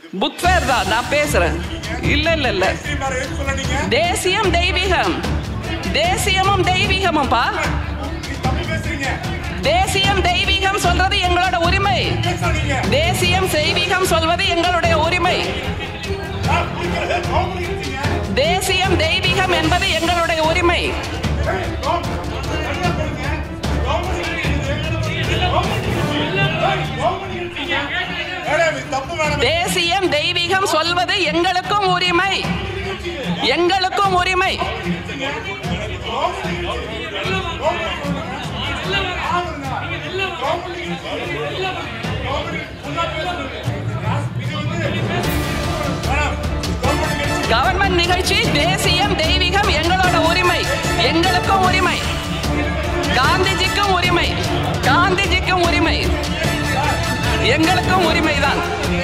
book fair தான் நான் பேசுறேன் இல்ல இல்ல இல்ல ஸ்ரீமார் எதுக்கு சொல்ல நீங்க தேசியம் தெய்வீகம் தேசியமும் தெய்வீகமும்பா நீ தமிழ் பேசுறீங்க தேசியம் தெய்வீகம் சொல்றது எங்களோட உரிமை பேச நீங்க தேசியம் செய்வீகம் சொல்வது எங்களுடைய உரிமை நான் புரிகிறது கவர்மெண்ட் இருக்கீங்க தேசியம் தெய்வீகம் என்பது எங்களுடைய உரிமை தப்பு வேணும் தேசியம் தெய்வீகம் சொல்வது எங்களுக்கும் உரிமை எங்களுக்கும் உரிமை கவர்மெண்ட் நிகழ்ச்சி தேசியம் தெய்வீகம் எங்களோட உரிமை எங்களுக்கும் உரிமை காந்திஜிக்கும் உரிமை காந்திஜிக்கும் உரிமை எங்களுக்கும் உரிமைதான்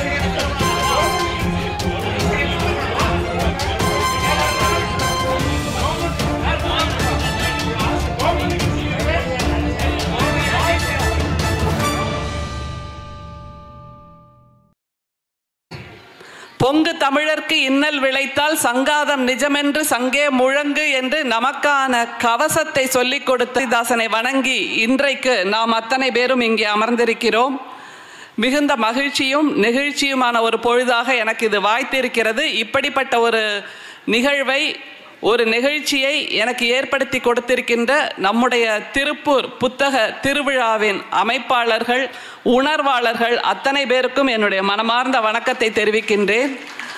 பொங்கு தமிழர்க்கு இன்னல் விளைத்தால் சங்காதம் நிஜமென்று சங்கே முழங்கு என்று நமக்கான கவசத்தை சொல்லிக் கொடுத்த தாசனை வணங்கி இன்றைக்கு நாம் அத்தனை பேரும் இங்கே அமர்ந்திருக்கிறோம் மிகுந்த மகிழ்ச்சியும் நெகிழ்ச்சியுமான ஒரு பொழுதாக எனக்கு இது வாய்த்திருக்கிறது இப்படிப்பட்ட ஒரு நிகழ்வை ஒரு நிகழ்ச்சியை எனக்கு ஏற்படுத்தி கொடுத்திருக்கின்ற நம்முடைய திருப்பூர் புத்தக திருவிழாவின் அமைப்பாளர்கள் உணர்வாளர்கள் அத்தனை பேருக்கும் என்னுடைய மனமார்ந்த வணக்கத்தை தெரிவிக்கின்றேன்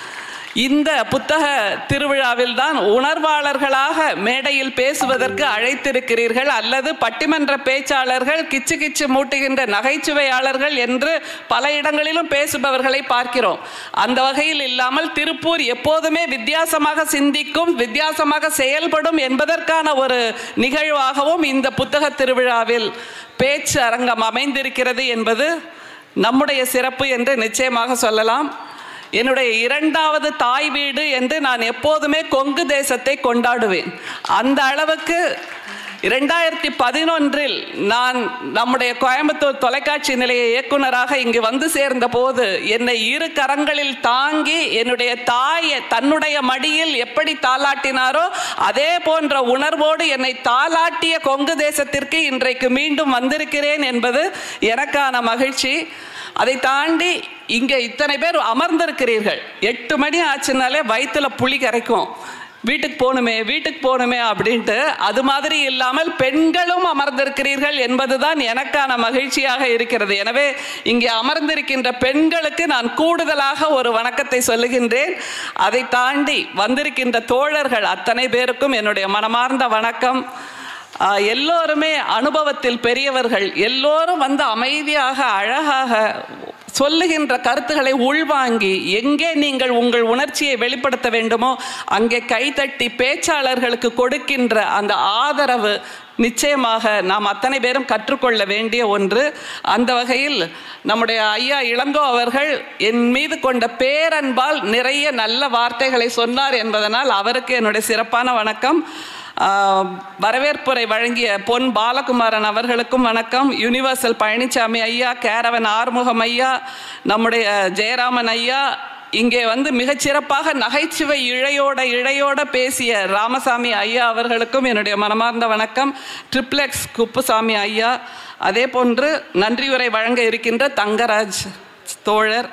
இந்த புத்தக திருவிழாவில் தான் உணர்வாளர்களாக மேடையில் பேசுவதற்கு அழைத்திருக்கிறீர்கள் அல்லது பட்டிமன்ற பேச்சாளர்கள் கிச்சு கிச்சு மூட்டுகின்ற நகைச்சுவையாளர்கள் என்று பல இடங்களிலும் பேசுபவர்களை பார்க்கிறோம் அந்த வகையில் இல்லாமல் திருப்பூர் எப்போதுமே வித்தியாசமாக சிந்திக்கும் வித்தியாசமாக செயல்படும் என்பதற்கான ஒரு நிகழ்வாகவும் இந்த புத்தக திருவிழாவில் பேச்சு அரங்கம் அமைந்திருக்கிறது என்பது நம்முடைய சிறப்பு என்று நிச்சயமாக சொல்லலாம் என்னுடைய இரண்டாவது தாய் வீடு என்று நான் எப்போதுமே கொங்கு தேசத்தை கொண்டாடுவேன் அந்த அளவுக்கு இரண்டாயிரத்தி பதினொன்றில் நான் நம்முடைய கோயம்புத்தூர் தொலைக்காட்சி நிலைய இயக்குனராக இங்கு வந்து சேர்ந்த போது என்னை இரு கரங்களில் தாங்கி என்னுடைய தாயை தன்னுடைய மடியில் எப்படி தாளாட்டினாரோ அதே போன்ற உணர்வோடு என்னை தாளாட்டிய கொங்கு தேசத்திற்கு இன்றைக்கு மீண்டும் வந்திருக்கிறேன் என்பது எனக்கான மகிழ்ச்சி அதை தாண்டி இங்கே இத்தனை பேர் அமர்ந்திருக்கிறீர்கள் எட்டு மணி ஆச்சுனாலே வயிற்றுல புளி கரைக்கும் வீட்டுக்கு போகணுமே வீட்டுக்கு போகணுமே அப்படின்ட்டு அது மாதிரி இல்லாமல் பெண்களும் அமர்ந்திருக்கிறீர்கள் என்பதுதான் எனக்கான மகிழ்ச்சியாக இருக்கிறது எனவே இங்கே அமர்ந்திருக்கின்ற பெண்களுக்கு நான் கூடுதலாக ஒரு வணக்கத்தை சொல்லுகின்றேன் அதை தாண்டி வந்திருக்கின்ற தோழர்கள் அத்தனை பேருக்கும் என்னுடைய மனமார்ந்த வணக்கம் ஆஹ், எல்லோருமே அனுபவத்தில் பெரியவர்கள் எல்லோரும் வந்து அமைதியாக அழகாக சொல்லுகின்ற கருத்துக்களை உள்வாங்கி எங்கே நீங்கள் உங்கள் உணர்ச்சியை வெளிப்படுத்த வேண்டுமோ அங்கே கைதட்டி பேச்சாளர்களுக்கு கொடுக்கின்ற அந்த ஆதரவு நிச்சயமாக நாம் அத்தனை பேரும் கற்றுக்கொள்ள வேண்டிய ஒன்று அந்த வகையில் நம்முடைய ஐயா இளங்கோ அவர்கள் என் மீது கொண்ட பேரன்பால் நிறைய நல்ல வார்த்தைகளை சொன்னார் என்பதனால் அவருக்கு என்னுடைய சிறப்பான வணக்கம் ஆஹ், வரவேற்புரை வழங்கிய பொன் பாலகுமாரன் அவர்களுக்கும் வணக்கம் யுனிவர்சல் பழனிசாமி ஐயா கேரவன் ஆறுமுகம் ஐயா நம்முடைய ஜெயராமன் ஐயா இங்கே வந்து மிகச்சிறப்பாக நகைச்சுவை இழையோட இழையோட பேசிய ராமசாமி ஐயா அவர்களுக்கும் என்னுடைய மனமார்ந்த வணக்கம் ட்ரிப்ளெக்ஸ் குப்புசாமி ஐயா அதே போன்று நன்றியுரை வழங்க இருக்கின்ற தங்கராஜ் தோழர்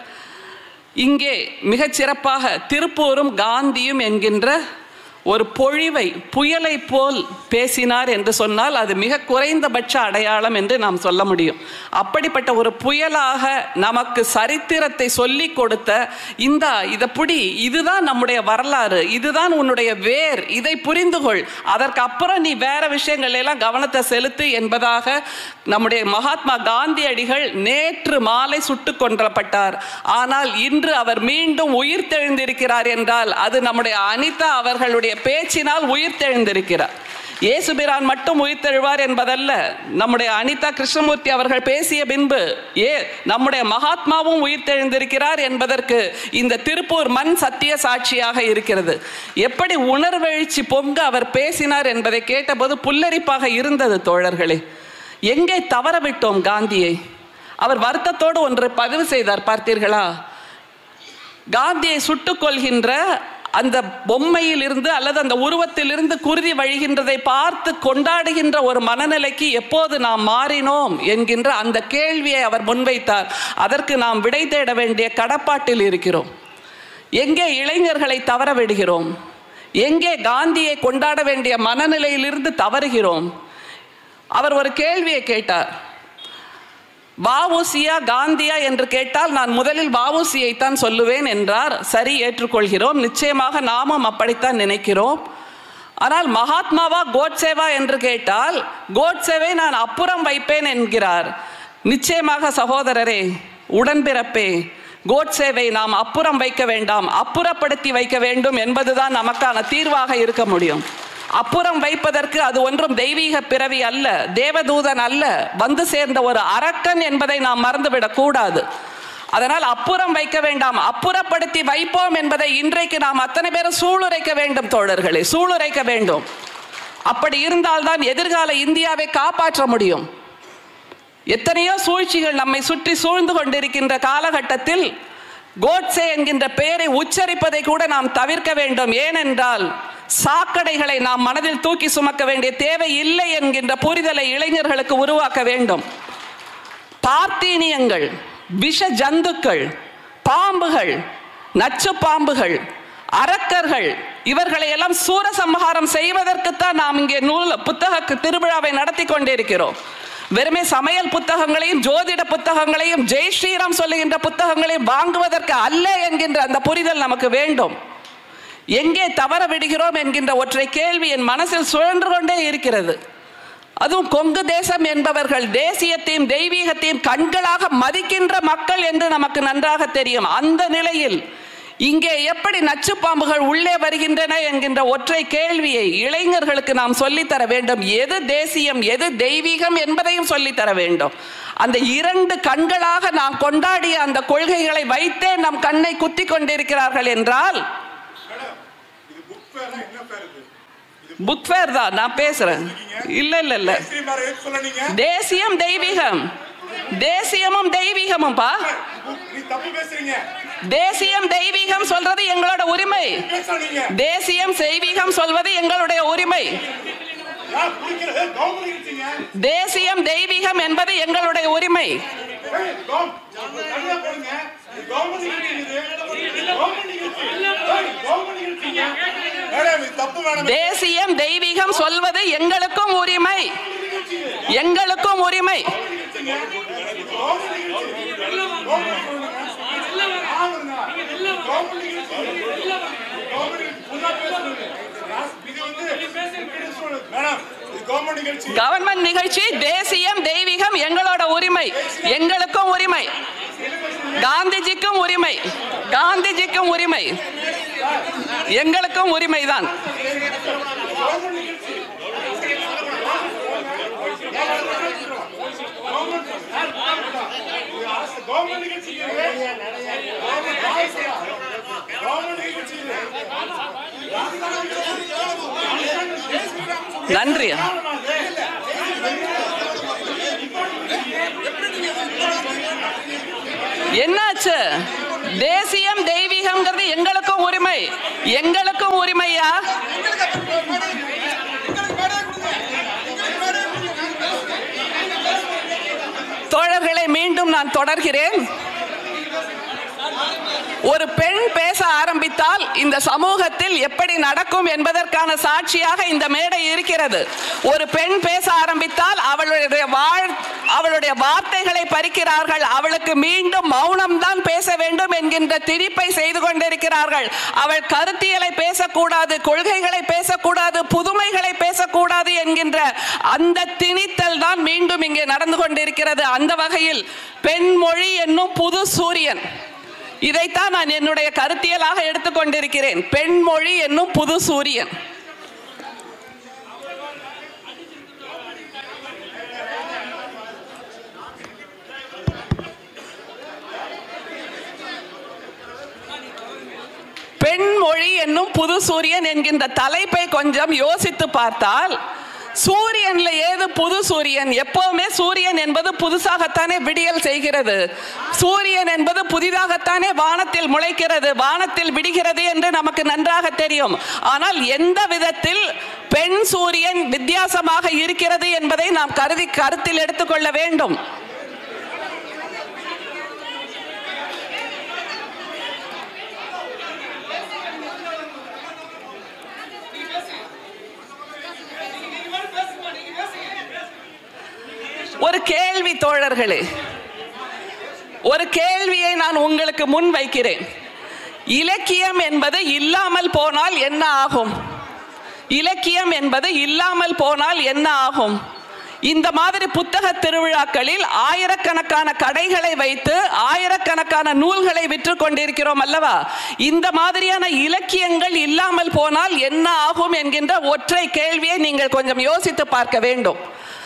இங்கே மிகச்சிறப்பாக திருப்பூரும் காந்தியும் என்கின்ற ஒரு பொழிவை புயலை போல் பேசினார் என்று சொன்னால் அது மிக குறைந்தபட்ச அடையாளம் என்று நாம் சொல்ல முடியும் அப்படிப்பட்ட ஒரு புயலாக நமக்கு சரித்திரத்தை சொல்லி கொடுத்த இந்த இதை புடி இதுதான் நம்முடைய வரலாறு இதுதான் உன்னுடைய வேர் இதை புரிந்து கொள் அதற்கு அப்புறம் நீ வேற விஷயங்கள் எல்லாம் கவனத்தை செலுத்து என்பதாக நம்முடைய மகாத்மா காந்தியடிகள் நேற்று மாலை சுட்டுக் கொன்றப்பட்டார் ஆனால் இன்று அவர் மீண்டும் உயிர் தெழுந்திருக்கிறார் என்றால் அது நம்முடைய அனிதா அவர்களுடைய பேச்சினால் உயிர் தெழுந்திருக்கிறார் இயேசுபிரான் மட்டும் உயிர்த்தெழுவார் என்பதல்ல நம்முடைய அனிதா கிருஷ்ணமூர்த்தி அவர்கள் பேசிய பின்பு ஏ நம்முடைய மகாத்மாவும் உயிர்த்தெழுந்திருக்கிறார் என்பதற்கு இந்த திருப்பூர் மண் சத்திய சாட்சியாக இருக்கிறது எப்படி உணர்வெழுச்சி பொங்க அவர் பேசினார் என்பதை கேட்டபோது புல்லரிப்பாக இருந்தது தோழர்களே எங்கே தவறவிட்டோம் காந்தியை அவர் வருத்தத்தோடு ஒன்று பதிவு செய்தார் பார்த்தீர்களா காந்தியை சுட்டுக் கொள்கின்ற அந்த பொம்மையில் இருந்து அல்லது அந்த உருவத்திலிருந்து குருதி வழிகின்றதை பார்த்து கொண்டாடுகின்ற ஒரு மனநிலைக்கு எப்போது நாம் மாறினோம் என்கின்ற அந்த கேள்வியை அவர் முன்வைத்தார் அதற்கு நாம் விடை தேட வேண்டிய கடப்பாட்டில் இருக்கிறோம் எங்கே இளைஞர்களை தவற விடுகிறோம் எங்கே காந்தியை கொண்டாட வேண்டிய மனநிலையிலிருந்து தவறுகிறோம் அவர் ஒரு கேள்வியை கேட்டார் வாவுசியா காந்தியா என்று கேட்டால் நான் முதலில் வாவுசியைத்தான் சொல்லுவேன் என்றார் சரி ஏற்றுக்கொள்கிறோம் நிச்சயமாக நாமும் அப்படித்தான் நினைக்கிறோம் ஆனால் மகாத்மாவா கோட்சேவா என்று கேட்டால் கோட்சேவை நான் அப்புறம் வைப்பேன் என்கிறார் நிச்சயமாக சகோதரரே உடன்பிறப்பே கோட்சேவை நாம் அப்புறம் வைக்க வேண்டாம் அப்புறப்படுத்தி வைக்க வேண்டும் என்பதுதான் நமக்கான தீர்வாக இருக்க முடியும் அப்புறம் வைப்பதற்கு அது ஒன்றும் தெய்வீக பிறவி அல்ல தேவதூதன் அல்ல வந்து சேர்ந்த ஒரு அரக்கன் என்பதை நாம் மறந்துவிடக் கூடாது அதனால் அப்புறம் வைக்க வேண்டாம் அப்புறப்படுத்தி வைப்போம் என்பதை இன்றைக்கு நாம் அத்தனை பேரும் சூளுரைக்க வேண்டும் தோழர்களே சூளுரைக்க வேண்டும் அப்படி இருந்தால்தான் எதிர்கால இந்தியாவை காப்பாற்ற முடியும் எத்தனையோ சூழ்ச்சிகள் நம்மை சுற்றி சூழ்ந்து கொண்டிருக்கின்ற காலகட்டத்தில் கோட்சே என்கின்ற பெயரை உச்சரிப்பதை கூட நாம் தவிர்க்க வேண்டும் ஏனென்றால் சாக்கடைகளை நாம் மனதில் தூக்கி சுமக்க வேண்டிய தேவை இல்லை என்கின்ற புரிதலை இளைஞர்களுக்கு உருவாக்க வேண்டும் பார்த்தீனியங்கள் விஷ ஜந்துக்கள் பாம்புகள் நச்சு பாம்புகள் அரக்கர்கள் இவர்களை எல்லாம் சூரசம்ஹாரம் செய்வதற்குத்தான் நாம் இங்கே நூல் புத்தக திருவிழாவை நடத்தி கொண்டிருக்கிறோம் வெறுமே சமையல் புத்தகங்களையும் ஜோதிட புத்தகங்களையும் ஜெய் ஸ்ரீராம் சொல்லுகின்ற புத்தகங்களையும் வாங்குவதற்கு அல்ல என்கின்ற அந்த புரிதல் நமக்கு வேண்டும் எங்கே தவற விடுகிறோம் என்கின்ற ஒற்றை கேள்வி என் மனசில் சுழன்று கொண்டே இருக்கிறது அதுவும் கொங்கு தேசம் என்பவர்கள் தேசியத்தையும் தெய்வீகத்தையும் கண்களாக மதிக்கின்ற மக்கள் என்று நமக்கு நன்றாக தெரியும் அந்த நிலையில் இங்கே எப்படி நச்சு பாம்புகள் உள்ளே வருகின்றன என்கின்ற ஒற்றை கேள்வியை இளைஞர்களுக்கு நாம் சொல்லித்தர வேண்டும் எது தேசியம் எது தெய்வீகம் என்பதையும் சொல்லித்தர வேண்டும் அந்த இரண்டு கண்களாக நாம் கொண்டாடிய அந்த கொள்கைகளை வைத்தே நம் கண்ணை குத்தி கொண்டிருக்கிறார்கள் என்றால் இது புக் ஃபேர்னா என்ன ஃபேர் இது இது புக் ஃபேர் தான் நான் பேசுறேன் இல்ல இல்ல இல்ல தேசிய மேல எது சொல்ல நீங்க தேசியம் தெய்வீகம் தேசியமும் தெய்வீகமும்பா புக்- நீ தப்பு பேசுறீங்க தேசியம் தெய்வீகம் சொல்றது எங்களோட உரிமை பேச நீங்க தேசியம் தெய்வீகம் சொல்வது எங்களுடைய உரிமை யார் குடிக்கிறது கவர்மெண்ட் இருக்கீங்க தேசியம் தெய்வீகம் என்பது எங்களுடைய உரிமை தனியா போடுங்க இது கவர்மெண்ட் இருக்கீங்க கவர்மெண்ட் இருக்கீங்க கவர்மெண்ட் இருக்கீங்க மேடம் இது தப்பு மேடம் தேசியம் தெய்வீகம் சொல்வது எங்களுக்கும் உரிமை எங்களுக்கும் உரிமை கவர்மெண்ட் நிகழ்ச்சி தேசியம் தெய்வீகம் எங்களோட உரிமை எங்களுக்கும் உரிமை காந்திஜிக்கும் உரிமை காந்திஜிக்கும் உரிமை எங்களுக்கும் உரிமைதான் நன்றி என்னாச்சு தேசியம் தெய்வீகம்ங்கிறது எங்களுக்கும் உரிமை எங்களுக்கும் உரிமையா தோழர்களை மீண்டும் நான் தொடர்கிறேன் ஒரு பெண் பேச ஆரம்பித்தால் இந்த சமூகத்தில் எப்படி நடக்கும் என்பதற்கான சாட்சியாக இந்த மேடை இருக்கிறது ஒரு பெண் பேச ஆரம்பித்தால் அவளுடைய வாழ் அவளுடைய வார்த்தைகளை பறிக்கிறார்கள் அவளுக்கு மீண்டும் மௌனம் தான் பேச வேண்டும் என்கின்ற திணிப்பை செய்து கொண்டிருக்கிறார்கள் அவள் கருத்தியலை பேசக்கூடாது கொள்கைகளை பேசக்கூடாது புதுமைகளை பேசக்கூடாது என்கின்ற அந்த திணித்தல் தான் மீண்டும் இங்கே நடந்து கொண்டிருக்கிறது அந்த வகையில் பெண்மொழி என்னும் புது சூரியன் இதைத்தான் நான் என்னுடைய கருத்தியலாக எடுத்துக்கொண்டிருக்கிறேன் பெண்மொழி என்னும் புது சூரியன் பெண்மொழி என்னும் புது சூரியன் என்கின்ற தலைப்பை கொஞ்சம் யோசித்து பார்த்தால் சூரியன்ல ஏது புது சூரியன் எப்பவுமே சூரியன் என்பது புதுசாகத்தானே விடியல் செய்கிறது சூரியன் என்பது புதிதாகத்தானே வானத்தில் முளைக்கிறது வானத்தில் விடுகிறது என்று நமக்கு நன்றாக தெரியும் ஆனால் எந்த விதத்தில் பெண் சூரியன் வித்தியாசமாக இருக்கிறது என்பதை நாம் கருதி கருத்தில் எடுத்துக்கொள்ள வேண்டும் ஒரு கேள்வி தோழர்களே ஒரு கேள்வியை நான் உங்களுக்கு முன் வைக்கிறேன் இலக்கியம் என்பது இல்லாமல் போனால் என்ன ஆகும் இலக்கியம் என்பது இல்லாமல் போனால் என்ன ஆகும் இந்த மாதிரி புத்தக திருவிழாக்களில் ஆயிரக்கணக்கான கடைகளை வைத்து ஆயிரக்கணக்கான நூல்களை விற்று கொண்டிருக்கிறோம் அல்லவா இந்த மாதிரியான இலக்கியங்கள் இல்லாமல் போனால் என்ன ஆகும் என்கின்ற ஒற்றை கேள்வியை நீங்கள் கொஞ்சம் யோசித்து பார்க்க வேண்டும்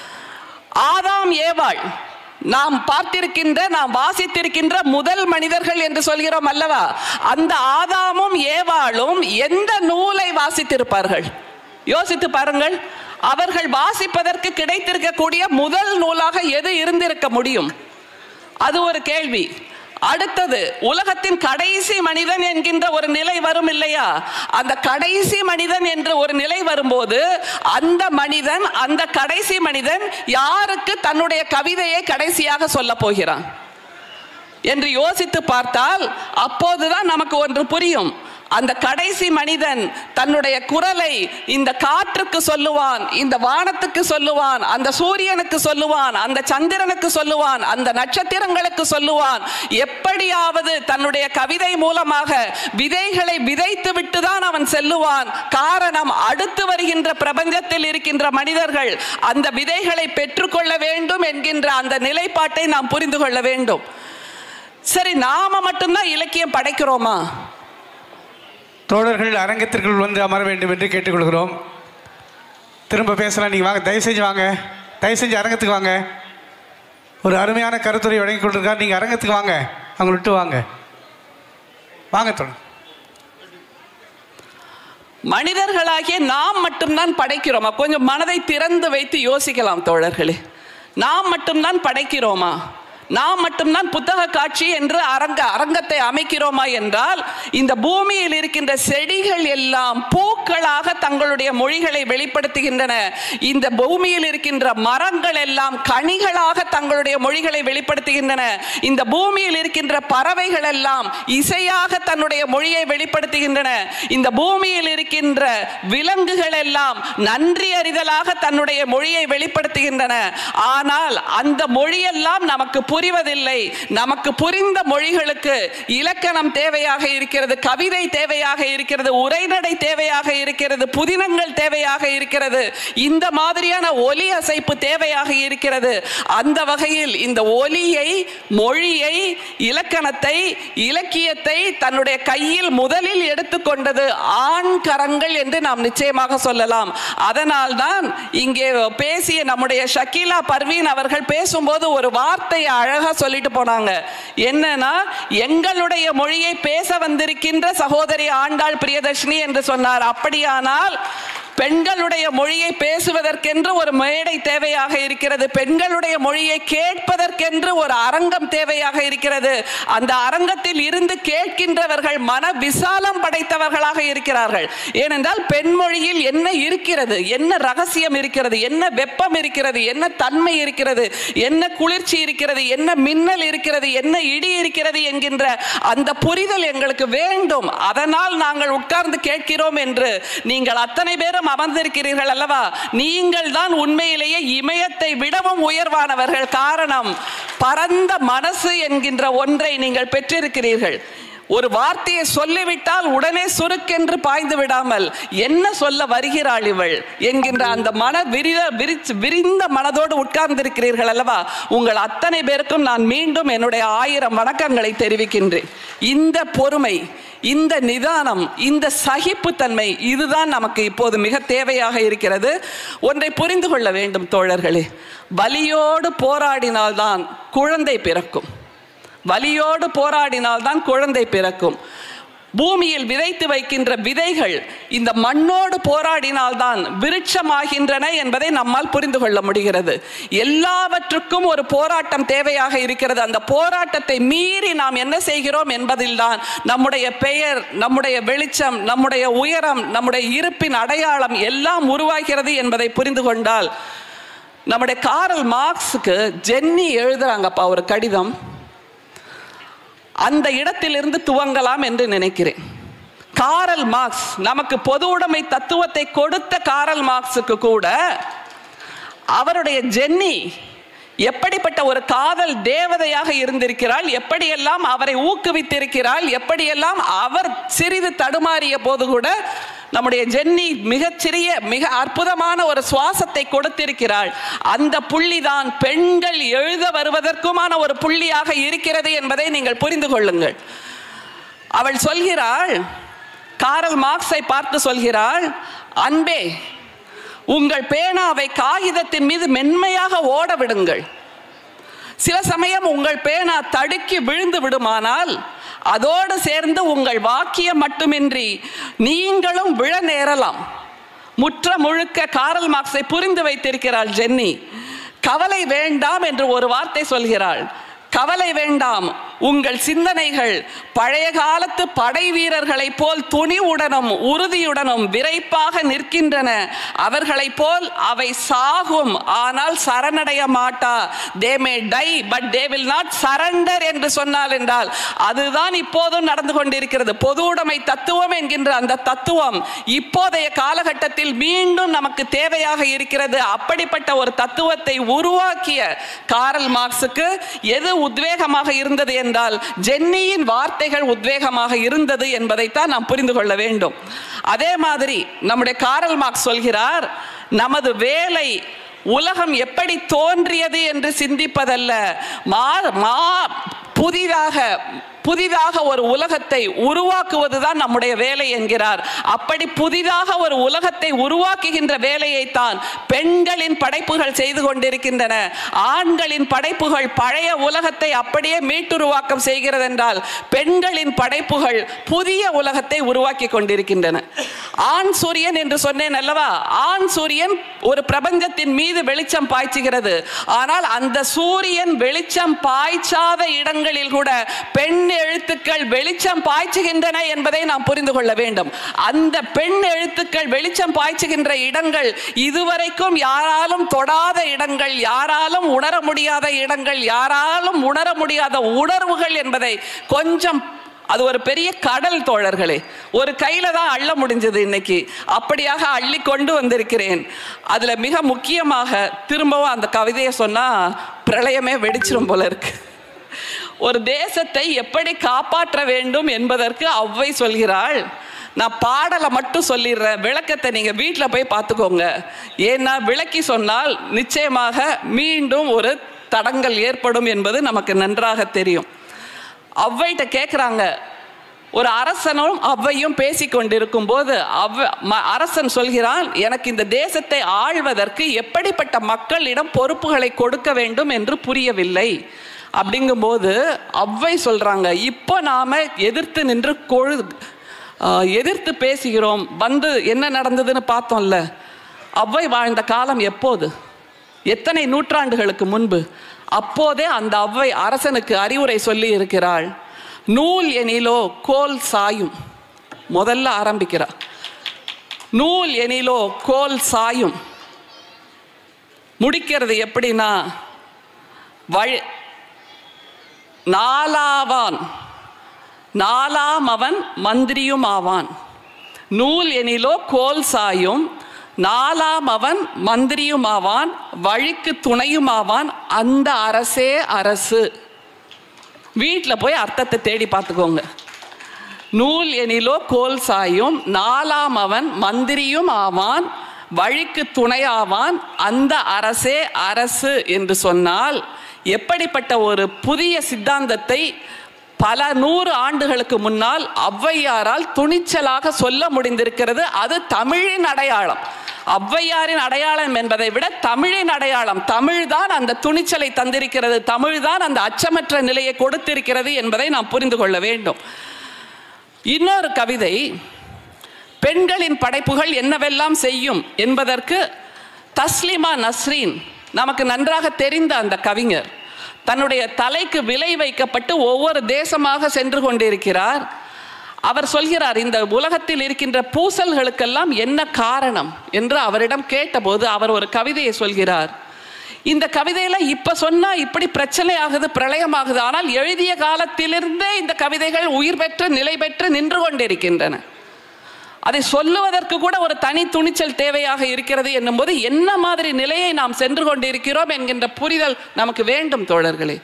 ஆதாம் ஏவாள் நாம் பார்த்திருக்கின்ற நாம் வாசித்திருக்கின்ற முதல் மனிதர்கள் என்று சொல்கிறோம் அல்லவா அந்த ஆதாமும் ஏவாளும் எந்த நூலை வாசித்திருப்பார்கள் யோசித்து பாருங்கள் அவர்கள் வாசிப்பதற்கு கிடைத்திருக்கக்கூடிய முதல் நூலாக எது இருந்திருக்க முடியும் அது ஒரு கேள்வி அடுத்தது உலகத்தின் கடைசி மனிதன் என்கின்ற ஒரு நிலை வரும் இல்லையா அந்த கடைசி மனிதன் என்ற ஒரு நிலை வரும்போது அந்த மனிதன் அந்த கடைசி மனிதன் யாருக்கு தன்னுடைய கவிதையை கடைசியாக சொல்ல போகிறான் என்று யோசித்து பார்த்தால் அப்போதுதான் நமக்கு ஒன்று புரியும் அந்த கடைசி மனிதன் தன்னுடைய குரலை இந்த காற்றுக்கு சொல்லுவான் இந்த வானத்துக்கு சொல்லுவான் அந்த சூரியனுக்கு சொல்லுவான் அந்த சந்திரனுக்கு சொல்லுவான் அந்த நட்சத்திரங்களுக்கு சொல்லுவான் எப்படியாவது தன்னுடைய கவிதை மூலமாக விதைகளை விதைத்து விட்டு தான் அவன் செல்லுவான் காரணம் அடுத்து வருகின்ற பிரபஞ்சத்தில் இருக்கின்ற மனிதர்கள் அந்த விதைகளை பெற்றுக்கொள்ள வேண்டும் என்கின்ற அந்த நிலைப்பாட்டை நாம் புரிந்து கொள்ள வேண்டும் சரி நாம மட்டும்தான் இலக்கியம் படைக்கிறோமா தோழர்கள் அரங்கத்திற்குள் வந்து அமர வேண்டும் என்று கேட்டுக்கொள்கிறோம் திரும்ப பேசலாம் நீங்கள் வாங்க தயவு செஞ்சு வாங்க தயவு செஞ்சு அரங்கத்துக்கு வாங்க ஒரு அருமையான கருத்துரை வழங்கி கொண்டிருக்கார் நீங்கள் அரங்கத்துக்கு வாங்க அவங்க விட்டு வாங்க வாங்க தோழர் மனிதர்களாகிய நாம் மட்டும்தான் படைக்கிறோமா கொஞ்சம் மனதை திறந்து வைத்து யோசிக்கலாம் தோழர்களே நாம் மட்டும்தான் படைக்கிறோமா நாம் மட்டும்தான் புத்தக காட்சி என்று அரங்க அரங்கத்தை அமைக்கிறோமா என்றால் இந்த பூமியில் இருக்கின்ற செடிகள் எல்லாம் பூக்களாக தங்களுடைய மொழிகளை வெளிப்படுத்துகின்றன இந்த பூமியில் இருக்கின்ற மரங்கள் எல்லாம் கனிகளாக தங்களுடைய மொழிகளை வெளிப்படுத்துகின்றன இந்த பூமியில் இருக்கின்ற பறவைகள் எல்லாம் இசையாக தன்னுடைய மொழியை வெளிப்படுத்துகின்றன இந்த பூமியில் இருக்கின்ற விலங்குகள் எல்லாம் நன்றி அறிதலாக தன்னுடைய மொழியை வெளிப்படுத்துகின்றன ஆனால் அந்த மொழியெல்லாம் நமக்கு புரிவதில்லை நமக்கு புரிந்த மொழிகளுக்கு இலக்கணம் தேவையாக இருக்கிறது கவிதை தேவையாக இருக்கிறது உரைநடை தேவையாக இருக்கிறது புதினங்கள் தேவையாக இருக்கிறது இந்த மாதிரியான ஒலி அசைப்பு தேவையாக இருக்கிறது அந்த வகையில் இந்த ஒலியை மொழியை இலக்கணத்தை இலக்கியத்தை தன்னுடைய கையில் முதலில் எடுத்துக்கொண்டது ஆண் கரங்கள் என்று நாம் நிச்சயமாக சொல்லலாம் அதனால்தான் இங்கே பேசிய நம்முடைய ஷக்கீலா பர்வீன் அவர்கள் பேசும்போது ஒரு வார்த்தையை அழகா சொல்லிட்டு போனாங்க என்னன்னா எங்களுடைய மொழியை பேச வந்திருக்கின்ற சகோதரி ஆண்டாள் பிரியதர்ஷினி என்று சொன்னார் அப்படியானால் பெண்களுடைய மொழியை பேசுவதற்கென்று ஒரு மேடை தேவையாக இருக்கிறது பெண்களுடைய மொழியை கேட்பதற்கென்று ஒரு அரங்கம் தேவையாக இருக்கிறது அந்த அரங்கத்தில் இருந்து கேட்கின்றவர்கள் மன விசாலம் படைத்தவர்களாக இருக்கிறார்கள் ஏனென்றால் பெண் மொழியில் என்ன இருக்கிறது என்ன ரகசியம் இருக்கிறது என்ன வெப்பம் இருக்கிறது என்ன தன்மை இருக்கிறது என்ன குளிர்ச்சி இருக்கிறது என்ன மின்னல் இருக்கிறது என்ன இடி இருக்கிறது என்கின்ற அந்த புரிதல் எங்களுக்கு வேண்டும் அதனால் நாங்கள் உட்கார்ந்து கேட்கிறோம் என்று நீங்கள் அத்தனை பேரும் அமர்ந்திருக்கிறீர்கள் அல்லவா நீங்கள் தான் உண்மையிலேயே இமயத்தை விடவும் உயர்வானவர்கள் காரணம் பரந்த மனசு என்கின்ற ஒன்றை நீங்கள் பெற்றிருக்கிறீர்கள் ஒரு வார்த்தையை சொல்லிவிட்டால் உடனே சுருக்கென்று பாய்ந்து விடாமல் என்ன சொல்ல வருகிறாள் இவள் என்கின்ற அந்த மன விரித விரிச்சு விரிந்த மனதோடு உட்கார்ந்திருக்கிறீர்கள் அல்லவா உங்கள் அத்தனை பேருக்கும் நான் மீண்டும் என்னுடைய ஆயிரம் வணக்கங்களை தெரிவிக்கின்றேன் இந்த பொறுமை இந்த நிதானம் இந்த சகிப்புத்தன்மை இதுதான் நமக்கு இப்போது மிக தேவையாக இருக்கிறது ஒன்றை புரிந்து கொள்ள வேண்டும் தோழர்களே வலியோடு போராடினால்தான் குழந்தை பிறக்கும் வலியோடு போராடினால்தான் குழந்தை பிறக்கும் பூமியில் விதைத்து வைக்கின்ற விதைகள் இந்த மண்ணோடு போராடினால்தான் விருட்சமாகின்றன என்பதை நம்மால் புரிந்து கொள்ள முடிகிறது எல்லாவற்றுக்கும் ஒரு போராட்டம் தேவையாக இருக்கிறது அந்த போராட்டத்தை மீறி நாம் என்ன செய்கிறோம் என்பதில்தான் நம்முடைய பெயர் நம்முடைய வெளிச்சம் நம்முடைய உயரம் நம்முடைய இருப்பின் அடையாளம் எல்லாம் உருவாகிறது என்பதை புரிந்து கொண்டால் நம்முடைய காரல் மார்க்ஸுக்கு ஜென்னி எழுதுறாங்கப்பா ஒரு கடிதம் அந்த இடத்திலிருந்து துவங்கலாம் என்று நினைக்கிறேன் காரல் மார்க்ஸ் நமக்கு பொது உடைமை தத்துவத்தை கொடுத்த காரல் மார்க்ஸுக்கு கூட அவருடைய ஜென்னி எப்படிப்பட்ட ஒரு காதல் தேவதையாக இருந்திருக்கிறாள் எப்படியெல்லாம் அவரை ஊக்குவித்திருக்கிறாள் எப்படியெல்லாம் அவர் சிறிது தடுமாறிய போது கூட நம்முடைய ஜென்னி மிகச்சிறிய மிக அற்புதமான ஒரு சுவாசத்தை கொடுத்திருக்கிறாள் அந்த புள்ளிதான் பெண்கள் எழுத வருவதற்குமான ஒரு புள்ளியாக இருக்கிறது என்பதை நீங்கள் புரிந்து கொள்ளுங்கள் அவள் சொல்கிறாள் காரல் மார்க்ஸை பார்த்து சொல்கிறாள் அன்பே உங்கள் பேனாவை காகிதத்தின் மீது மென்மையாக ஓட விடுங்கள் சில சமயம் உங்கள் பேனா தடுக்கி விழுந்து விடுமானால் அதோடு சேர்ந்து உங்கள் வாக்கியம் மட்டுமின்றி நீங்களும் விழ நேரலாம் முற்ற முழுக்க காரல் மார்க்ஸை புரிந்து வைத்திருக்கிறாள் ஜென்னி கவலை வேண்டாம் என்று ஒரு வார்த்தை சொல்கிறாள் கவலை வேண்டாம் உங்கள் சிந்தனைகள் பழைய காலத்து படை வீரர்களைப் போல் துணிவுடனும் உறுதியுடனும் விரைப்பாக நிற்கின்றன அவர்களைப் போல் அவை சாகும் ஆனால் சரணடைய மாட்டா they may die but they will not surrender என்று சொன்னால் என்றால் அதுதான் இப்போதும் நடந்து கொண்டிருக்கிறது பொது உடைமை தத்துவம் என்கின்ற அந்த தத்துவம் இப்போதைய காலகட்டத்தில் மீண்டும் நமக்கு தேவையாக இருக்கிறது அப்படிப்பட்ட ஒரு தத்துவத்தை உருவாக்கிய காரல் மார்க்ஸுக்கு எது உத்வேகமாக இருந்தது என்றால் ஜென்னியின் வார்த்தைகள் உத்வேகமாக இருந்தது என்பதைத்தான் நாம் புரிந்து கொள்ள வேண்டும் அதே மாதிரி நம்முடைய காரல் மார்க்ஸ் சொல்கிறார் நமது வேலை உலகம் எப்படி தோன்றியது என்று சிந்திப்பதல்ல மா மா புதிதாக புதிதாக ஒரு உலகத்தை உருவாக்குவதுதான் நம்முடைய வேலை என்கிறார் அப்படி புதிதாக ஒரு உலகத்தை உருவாக்குகின்ற வேலையைத்தான் பெண்களின் படைப்புகள் செய்து கொண்டிருக்கின்றன ஆண்களின் படைப்புகள் பழைய உலகத்தை அப்படியே மீட்டுருவாக்கம் செய்கிறது என்றால் பெண்களின் படைப்புகள் புதிய உலகத்தை உருவாக்கி கொண்டிருக்கின்றன ஆண் சூரியன் என்று சொன்னேன் அல்லவா ஆண் சூரியன் ஒரு பிரபஞ்சத்தின் மீது வெளிச்சம் பாய்ச்சுகிறது ஆனால் அந்த சூரியன் வெளிச்சம் பாய்ச்சாத இடங்களில் கூட பெண் எழுத்துக்கள் வெளிச்சம் பாய்ச்சுகின்றன என்பதை நாம் புரிந்து கொள்ள வேண்டும் அந்த பெண் எழுத்துக்கள் வெளிச்சம் பாய்ச்சுகின்ற இடங்கள் இதுவரைக்கும் யாராலும் தொடாத இடங்கள் யாராலும் உணர முடியாத இடங்கள் யாராலும் உணர முடியாத உணர்வுகள் என்பதை கொஞ்சம் அது ஒரு பெரிய கடல் தோழர்களே ஒரு கையில தான் அள்ள முடிஞ்சது இன்னைக்கு அப்படியாக அள்ளி கொண்டு வந்திருக்கிறேன் அதுல மிக முக்கியமாக திரும்பவும் அந்த கவிதையை சொன்னா பிரளயமே வெடிச்சிரும் போல இருக்கு ஒரு தேசத்தை எப்படி காப்பாற்ற வேண்டும் என்பதற்கு அவ்வை சொல்கிறாள் நான் பாடலை மட்டும் சொல்லிடுறேன் விளக்கத்தை நீங்க வீட்டில் போய் பார்த்துக்கோங்க ஏன்னா விளக்கி சொன்னால் நிச்சயமாக மீண்டும் ஒரு தடங்கள் ஏற்படும் என்பது நமக்கு நன்றாக தெரியும் அவ்வைகிட்ட கேட்குறாங்க ஒரு அரசனும் அவ்வையும் பேசிக்கொண்டிருக்கும் போது அவ் ம- அரசன் சொல்கிறான் எனக்கு இந்த தேசத்தை ஆள்வதற்கு எப்படிப்பட்ட மக்களிடம் பொறுப்புகளை கொடுக்க வேண்டும் என்று புரியவில்லை அப்படிங்கும்போது அவ்வை சொல்றாங்க இப்போ நாம எதிர்த்து நின்று கொழு ஆஹ், எதிர்த்து பேசுகிறோம் வந்து என்ன நடந்ததுன்னு பார்த்தோம்ல அவ்வை வாழ்ந்த காலம் எப்போது எத்தனை நூற்றாண்டுகளுக்கு முன்பு அப்போதே அந்த அவ்வை அரசனுக்கு அறிவுரை சொல்லி இருக்கிறாள் நூல் எனிலோ கோல் சாயும் முதல்ல ஆரம்பிக்கிறா நூல் எனிலோ கோல் சாயும் முடிக்கிறது எப்படின்னா வழி நாலாவான் நாலாம் அவன் மந்திரியும் ஆவான் நூல் எனிலோ கோல் சாயும் நாலாம் அவன் மந்திரியும் ஆவான் வழிக்கு துணையும் ஆவான் அந்த அரசே அரசு வீட்டில் போய் அர்த்தத்தை தேடி பார்த்துக்கோங்க நூல் எனிலோ கோல் சாயும் நாலாம் அவன் மந்திரியும் ஆவான் வழிக்கு துணையாவான் அந்த அரசே அரசு என்று சொன்னால் எப்படிப்பட்ட ஒரு புதிய சித்தாந்தத்தை பல நூறு ஆண்டுகளுக்கு முன்னால் ஔவையாரால் துணிச்சலாக சொல்ல முடிந்திருக்கிறது அது தமிழின் அடையாளம் ஔவையாரின் அடையாளம் என்பதை விட தமிழின் அடையாளம் தமிழ்தான் அந்த துணிச்சலை தந்திருக்கிறது தமிழ்தான் அந்த அச்சமற்ற நிலையை கொடுத்திருக்கிறது என்பதை நாம் புரிந்து கொள்ள வேண்டும் இன்னொரு கவிதை பெண்களின் படைப்புகள் என்னவெல்லாம் செய்யும் என்பதற்கு தஸ்லிமா நஸ்ரீன் நமக்கு நன்றாக தெரிந்த அந்த கவிஞர் தன்னுடைய தலைக்கு விலை வைக்கப்பட்டு ஒவ்வொரு தேசமாக சென்று கொண்டிருக்கிறார் அவர் சொல்கிறார் இந்த உலகத்தில் இருக்கின்ற பூசல்களுக்கெல்லாம் என்ன காரணம் என்று அவரிடம் கேட்டபோது அவர் ஒரு கவிதையை சொல்கிறார் இந்த கவிதையில இப்ப சொன்னா இப்படி பிரச்சனை ஆகுது பிரளயம் ஆகுது ஆனால் எழுதிய காலத்திலிருந்தே இந்த கவிதைகள் உயிர் பெற்று நிலை பெற்று நின்று கொண்டிருக்கின்றன அதை சொல்லுவதற்கு கூட ஒரு தனி துணிச்சல் தேவையாக இருக்கிறது என்னும்போது என்ன மாதிரி நிலையை நாம் சென்று கொண்டிருக்கிறோம் என்கின்ற புரிதல் நமக்கு வேண்டும் தோழர்களே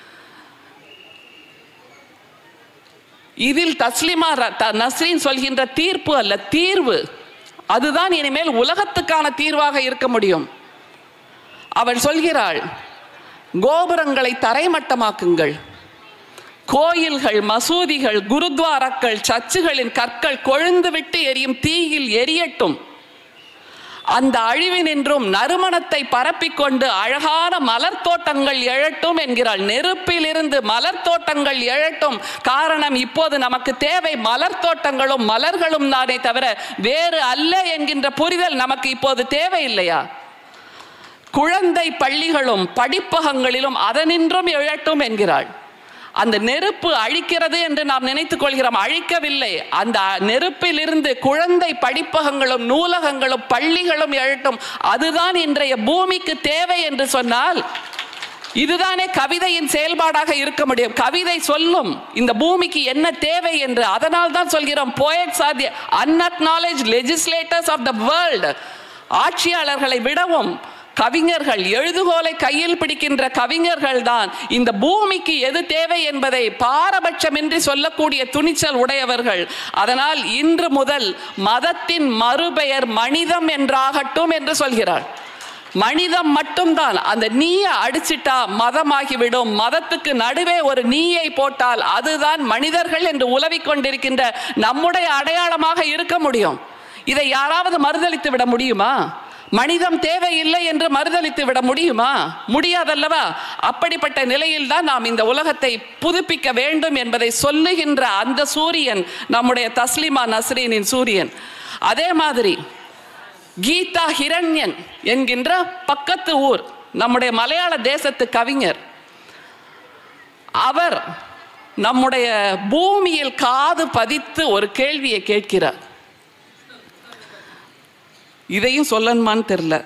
இதில் தஸ்லிமா ர- த- நஸ்ரீன் சொல்கின்ற தீர்ப்பு அல்ல தீர்வு அதுதான் இனிமேல் உலகத்துக்கான தீர்வாக இருக்க முடியும் அவள் சொல்கிறாள் கோபுரங்களை தரைமட்டமாக்குங்கள் கோயில்கள் மசூதிகள் குருத்வாராக்கள் சர்ச்சுகளின் கற்கள் கொழுந்து விட்டு எரியும் தீயில் எரியட்டும் அந்த அழிவினின்றும் நறுமணத்தை பரப்பிக்கொண்டு அழகான மலர் தோட்டங்கள் எழட்டும் என்கிறாள் நெருப்பிலிருந்து மலர் தோட்டங்கள் எழட்டும் காரணம் இப்போது நமக்கு தேவை மலர் தோட்டங்களும் மலர்களும் தானே தவிர வேறு அல்ல என்கின்ற புரிதல் நமக்கு இப்போது தேவையில்லையா குழந்தை பள்ளிகளும் படிப்பகங்களிலும் அதனின்றும் எழட்டும் என்கிறாள் அந்த நெருப்பு அழிக்கிறது என்று நாம் நினைத்துக் கொள்கிறோம் அழிக்கவில்லை அந்த நெருப்பிலிருந்து குழந்தை படிப்பகங்களும் நூலகங்களும் பள்ளிகளும் எழட்டும் அதுதான் இன்றைய பூமிக்கு தேவை என்று சொன்னால் இதுதானே கவிதையின் செயல்பாடாக இருக்க முடியும் கவிதை சொல்லும் இந்த பூமிக்கு என்ன தேவை என்று அதனால் தான் சொல்கிறோம் poets are the unacknowledged legislators of the world ஆட்சியாளர்களை விடவும் கவிஞர்கள் எழுதுகோலை கையில் பிடிக்கின்ற கவிஞர்கள் தான் இந்த பூமிக்கு எது தேவை என்பதை பாரபட்சமின்றி சொல்லக்கூடிய துணிச்சல் உடையவர்கள் அதனால் இன்று முதல் மதத்தின் மறுபெயர் மனிதம் என்றாகட்டும் என்று சொல்கிறார் மனிதம் மட்டும்தான் அந்த நீயை அடிச்சிட்டா மதமாகிவிடும் மதத்துக்கு நடுவே ஒரு நீயை போட்டால் அதுதான் மனிதர்கள் என்று உலவிக் கொண்டிருக்கின்ற நம்முடைய அடையாளமாக இருக்க முடியும் இதை யாராவது மறுதளித்து விட முடியுமா மனிதம் தேவையில்லை என்று மறுதளித்து விட முடியுமா முடியாதல்லவா அப்படிப்பட்ட நிலையில் தான் நாம் இந்த உலகத்தை புதுப்பிக்க வேண்டும் என்பதை சொல்லுகின்ற அந்த சூரியன் நம்முடைய தஸ்லிமா நஸ்ரீனின் சூரியன் அதே மாதிரி கீதா ஹிரண்யன் என்கின்ற பக்கத்து ஊர் நம்முடைய மலையாள தேசத்து கவிஞர் அவர் நம்முடைய பூமியில் காது பதித்து ஒரு கேள்வியை கேட்கிறார் இதையும் சொல்லணுமான்னு தெரியல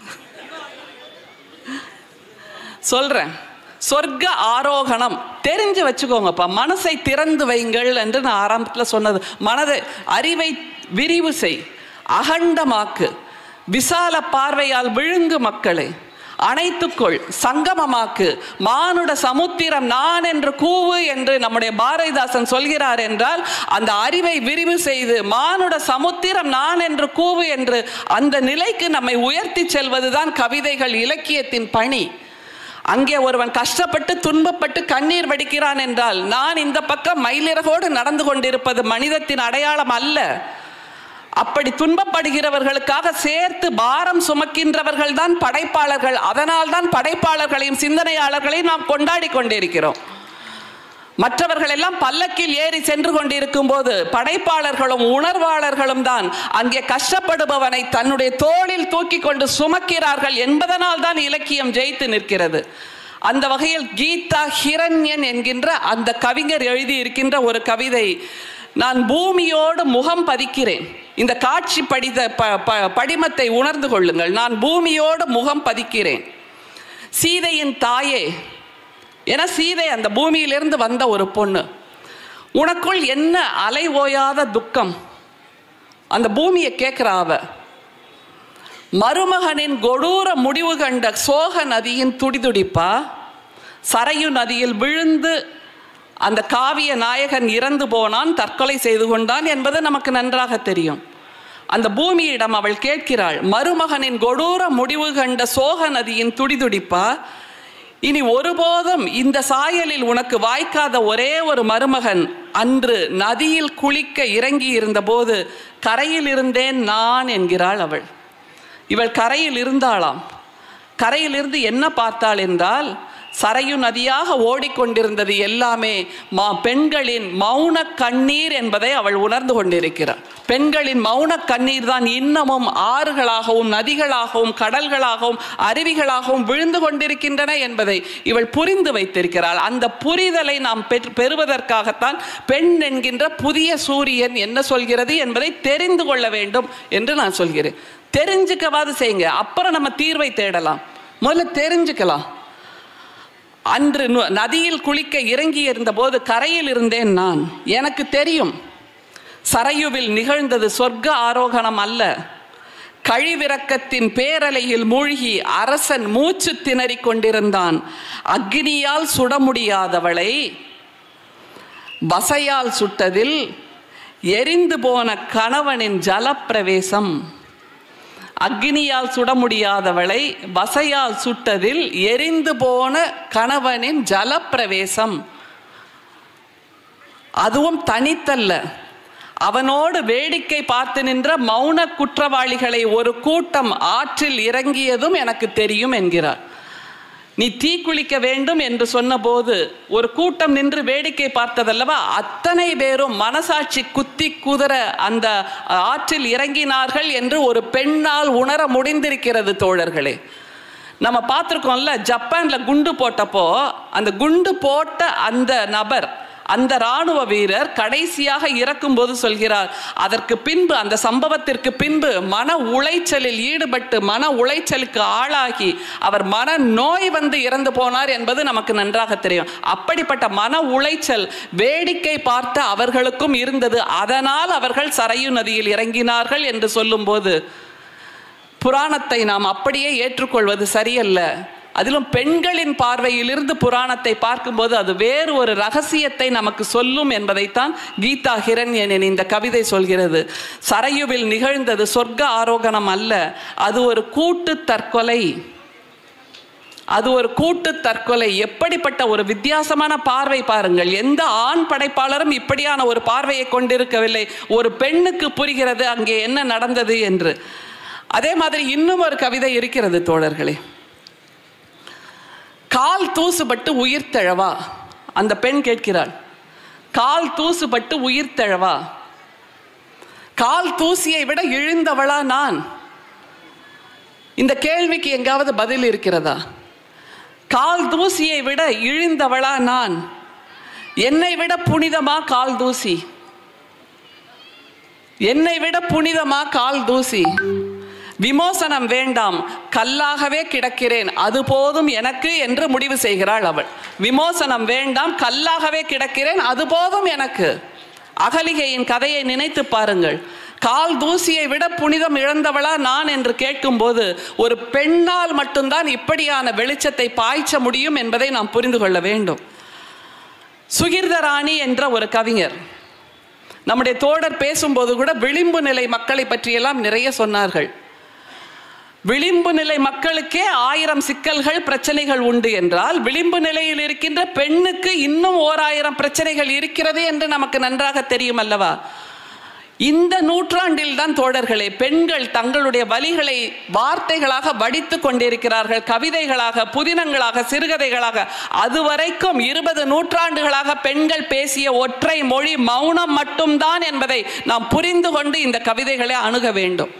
சொல்றேன் சொர்க்க ஆரோகணம் தெரிஞ்சு வச்சுக்கோங்கப்பா மனசை திறந்து வைங்கள் என்று நான் ஆரம்பத்தில் சொன்னது மனதை அறிவை விரிவு செய் அகண்டமாக்கு விசால பார்வையால் விழுங்கு மக்களை அணைத்துக்கொள் சங்கமமாக்கு மானுட சமுத்திரம் நான் என்று கூவு என்று நம்முடைய பாரதிதாசன் சொல்கிறார் என்றால் அந்த அறிவை விரிவு செய்து மானுட சமுத்திரம் நான் என்று கூவு என்று அந்த நிலைக்கு நம்மை உயர்த்தி செல்வதுதான் கவிதைகள் இலக்கியத்தின் பணி அங்கே ஒருவன் கஷ்டப்பட்டு துன்பப்பட்டு கண்ணீர் வடிக்கிறான் என்றால் நான் இந்த பக்கம் மயிலிறகோடு நடந்து கொண்டிருப்பது மனிதத்தின் அடையாளம் அல்ல அப்படி துன்பப்படுகிறவர்களுக்காக சேர்த்து பாரம் சுமக்கின்றவர்கள் தான் படைப்பாளர்கள் அதனால் தான் படைப்பாளர்களையும் சிந்தனையாளர்களையும் நாம் கொண்டாடி கொண்டிருக்கிறோம் மற்றவர்கள் எல்லாம் பல்லக்கில் ஏறி சென்று கொண்டிருக்கும் போது படைப்பாளர்களும் உணர்வாளர்களும் தான் அங்கே கஷ்டப்படுபவனை தன்னுடைய தோளில் தூக்கி கொண்டு சுமக்கிறார்கள் என்பதனால் தான் இலக்கியம் ஜெயித்து நிற்கிறது அந்த வகையில் கீதா ஹிரண்யன் என்கின்ற அந்த கவிஞர் எழுதி இருக்கின்ற ஒரு கவிதை நான் பூமியோடு முகம் பதிக்கிறேன் இந்த காட்சி படித்த ப ப- படிமத்தை உணர்ந்து கொள்ளுங்கள் நான் பூமியோடு முகம் பதிக்கிறேன் சீதையின் தாயே ஏன்னா சீதை அந்த பூமியிலிருந்து வந்த ஒரு பொண்ணு உனக்குள் என்ன அலை ஓயாத துக்கம் அந்த பூமியை கேட்கிறா அவ மருமகனின் கொடூர முடிவு கண்ட சோக நதியின் துடிதுடிப்பா சரையு நதியில் விழுந்து அந்த காவிய நாயகன் இறந்து போனான் தற்கொலை செய்து கொண்டான் என்பது நமக்கு நன்றாக தெரியும் அந்த பூமியிடம் அவள் கேட்கிறாள் மருமகனின் கொடூர முடிவு கண்ட சோக நதியின் துடிதுடிப்பா இனி ஒருபோதும் இந்த சாயலில் உனக்கு வாய்க்காத ஒரே ஒரு மருமகன் அன்று நதியில் குளிக்க இறங்கி இருந்தபோது கரையில் இருந்தேன் நான் என்கிறாள் அவள் இவள் கரையில் இருந்தாளாம் கரையிலிருந்து என்ன பார்த்தாள் என்றால் சரையு நதியாக ஓடிக்கொண்டிருந்தது எல்லாமே மா பெண்களின் மௌன கண்ணீர் என்பதை அவள் உணர்ந்து கொண்டிருக்கிறார் பெண்களின் மௌன கண்ணீர் தான் இன்னமும் ஆறுகளாகவும் நதிகளாகவும் கடல்களாகவும் அருவிகளாகவும் விழுந்து கொண்டிருக்கின்றன என்பதை இவள் புரிந்து வைத்திருக்கிறாள் அந்த புரிதலை நாம் பெற்- பெறுவதற்காகத்தான் பெண் என்கின்ற புதிய சூரியன் என்ன சொல்கிறது என்பதை தெரிந்து கொள்ள வேண்டும் என்று நான் சொல்கிறேன் தெரிஞ்சுக்கவாது செய்யுங்க அப்புறம் நம்ம தீர்வை தேடலாம் முதல்ல தெரிஞ்சுக்கலாம் அன்று நு- நதியில் குளிக்க இறங்கி இருந்தபோது கரையில் இருந்தேன் நான் எனக்கு தெரியும் சரையுவில் நிகழ்ந்தது சொர்க்க ஆரோகணம் அல்ல கழிவிறக்கத்தின் பேரலையில் மூழ்கி அரசன் மூச்சு திணறிக் கொண்டிருந்தான் அக்னியால் சுட முடியாதவளை வசையால் சுட்டதில் எரிந்து போன கணவனின் ஜலப்பிரவேசம் அக்னியால் சுட முடியாதவளை வசையால் சுட்டதில் எரிந்து போன கணவனின் ஜலப்பிரவேசம் அதுவும் தனித்தல்ல அவனோடு வேடிக்கை பார்த்து நின்ற மௌன குற்றவாளிகளை ஒரு கூட்டம் ஆற்றில் இறங்கியதும் எனக்கு தெரியும் என்கிறார் நீ தீக்குளிக்க வேண்டும் என்று சொன்னபோது ஒரு கூட்டம் நின்று வேடிக்கை பார்த்ததல்லவா அத்தனை பேரும் மனசாட்சி குத்தி குதிர அந்த ஆற்றில் இறங்கினார்கள் என்று ஒரு பெண்ணால் உணர முடிந்திருக்கிறது தோழர்களே நம்ம பார்த்துருக்கோம்ல ஜப்பான்ல குண்டு போட்டப்போ அந்த குண்டு போட்ட அந்த நபர் அந்த ராணுவ வீரர் கடைசியாக இறக்கும்போது சொல்கிறார் அதற்கு பின்பு அந்த சம்பவத்திற்கு பின்பு மன உளைச்சலில் ஈடுபட்டு மன உளைச்சலுக்கு ஆளாகி அவர் மன நோய் வந்து இறந்து போனார் என்பது நமக்கு நன்றாக தெரியும் அப்படிப்பட்ட மன உளைச்சல் வேடிக்கை பார்த்த அவர்களுக்கும் இருந்தது அதனால் அவர்கள் சரையு நதியில் இறங்கினார்கள் என்று சொல்லும்போது புராணத்தை நாம் அப்படியே ஏற்றுக்கொள்வது சரியல்ல அதிலும் பெண்களின் பார்வையிலிருந்து புராணத்தை பார்க்கும்போது அது வேறு ஒரு ரகசியத்தை நமக்கு சொல்லும் என்பதைத்தான் கீதா ஹிரண்யனின் இந்த கவிதை சொல்கிறது சரையுவில் நிகழ்ந்தது சொர்க்க ஆரோகணம் அல்ல அது ஒரு கூட்டு தற்கொலை அது ஒரு கூட்டு தற்கொலை எப்படிப்பட்ட ஒரு வித்தியாசமான பார்வை பாருங்கள் எந்த ஆண் படைப்பாளரும் இப்படியான ஒரு பார்வையை கொண்டிருக்கவில்லை ஒரு பெண்ணுக்கு புரிகிறது அங்கே என்ன நடந்தது என்று அதே மாதிரி இன்னும் ஒரு கவிதை இருக்கிறது தோழர்களே கால் தூசுபட்டு உயிர் தழவா அந்த பெண் கேட்கிறாள் கால் தூசுபட்டு உயிர் தழவா கால் தூசியை விட இழிந்தவளா நான் இந்த கேள்விக்கு எங்காவது பதில் இருக்கிறதா கால் தூசியை விட இழிந்தவளா நான் என்னை விட புனிதமா கால் தூசி என்னை விட புனிதமா கால் தூசி விமோசனம் வேண்டாம் கல்லாகவே கிடக்கிறேன் அது போதும் எனக்கு என்று முடிவு செய்கிறாள் அவள் விமோசனம் வேண்டாம் கல்லாகவே கிடக்கிறேன் அது போதும் எனக்கு அகலிகையின் கதையை நினைத்து பாருங்கள் கால் தூசியை விட புனிதம் இழந்தவளா நான் என்று கேட்கும்போது ஒரு பெண்ணால் மட்டும்தான் இப்படியான வெளிச்சத்தை பாய்ச்ச முடியும் என்பதை நாம் புரிந்து கொள்ள வேண்டும் சுகிர்தராணி என்ற ஒரு கவிஞர் நம்முடைய தோழர் பேசும்போது கூட விளிம்பு நிலை மக்களை பற்றியெல்லாம் நிறைய சொன்னார்கள் விளிம்பு நிலை மக்களுக்கே ஆயிரம் சிக்கல்கள் பிரச்சனைகள் உண்டு என்றால் விளிம்பு நிலையில் இருக்கின்ற பெண்ணுக்கு இன்னும் ஓர் ஆயிரம் பிரச்சனைகள் இருக்கிறது என்று நமக்கு நன்றாக தெரியும் அல்லவா இந்த நூற்றாண்டில் தான் தோழர்களே பெண்கள் தங்களுடைய வலிகளை வார்த்தைகளாக வடித்து கொண்டிருக்கிறார்கள் கவிதைகளாக புதினங்களாக சிறுகதைகளாக அதுவரைக்கும் இருபது நூற்றாண்டுகளாக பெண்கள் பேசிய ஒற்றை மொழி மௌனம் மட்டும்தான் என்பதை நாம் புரிந்து கொண்டு இந்த கவிதைகளை அணுக வேண்டும்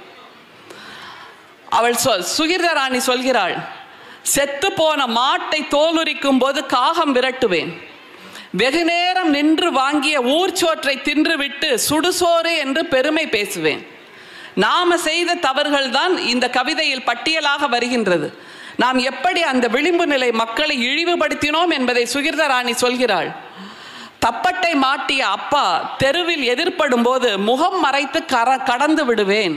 அவள் சொல் சுகிர்தராணி சொல்கிறாள் செத்து போன மாட்டை தோலுரிக்கும் போது காகம் விரட்டுவேன் வெகு நேரம் நின்று வாங்கிய ஊர்ச்சோற்றை தின்றுவிட்டு சுடுசோறு என்று பெருமை பேசுவேன் நாம செய்த தவறுகள் தான் இந்த கவிதையில் பட்டியலாக வருகின்றது நாம் எப்படி அந்த விளிம்பு நிலை மக்களை இழிவுபடுத்தினோம் என்பதை சுகிர்தராணி சொல்கிறாள் தப்பட்டை மாட்டிய அப்பா தெருவில் எதிர்ப்படும் போது முகம் மறைத்து கர கடந்து விடுவேன்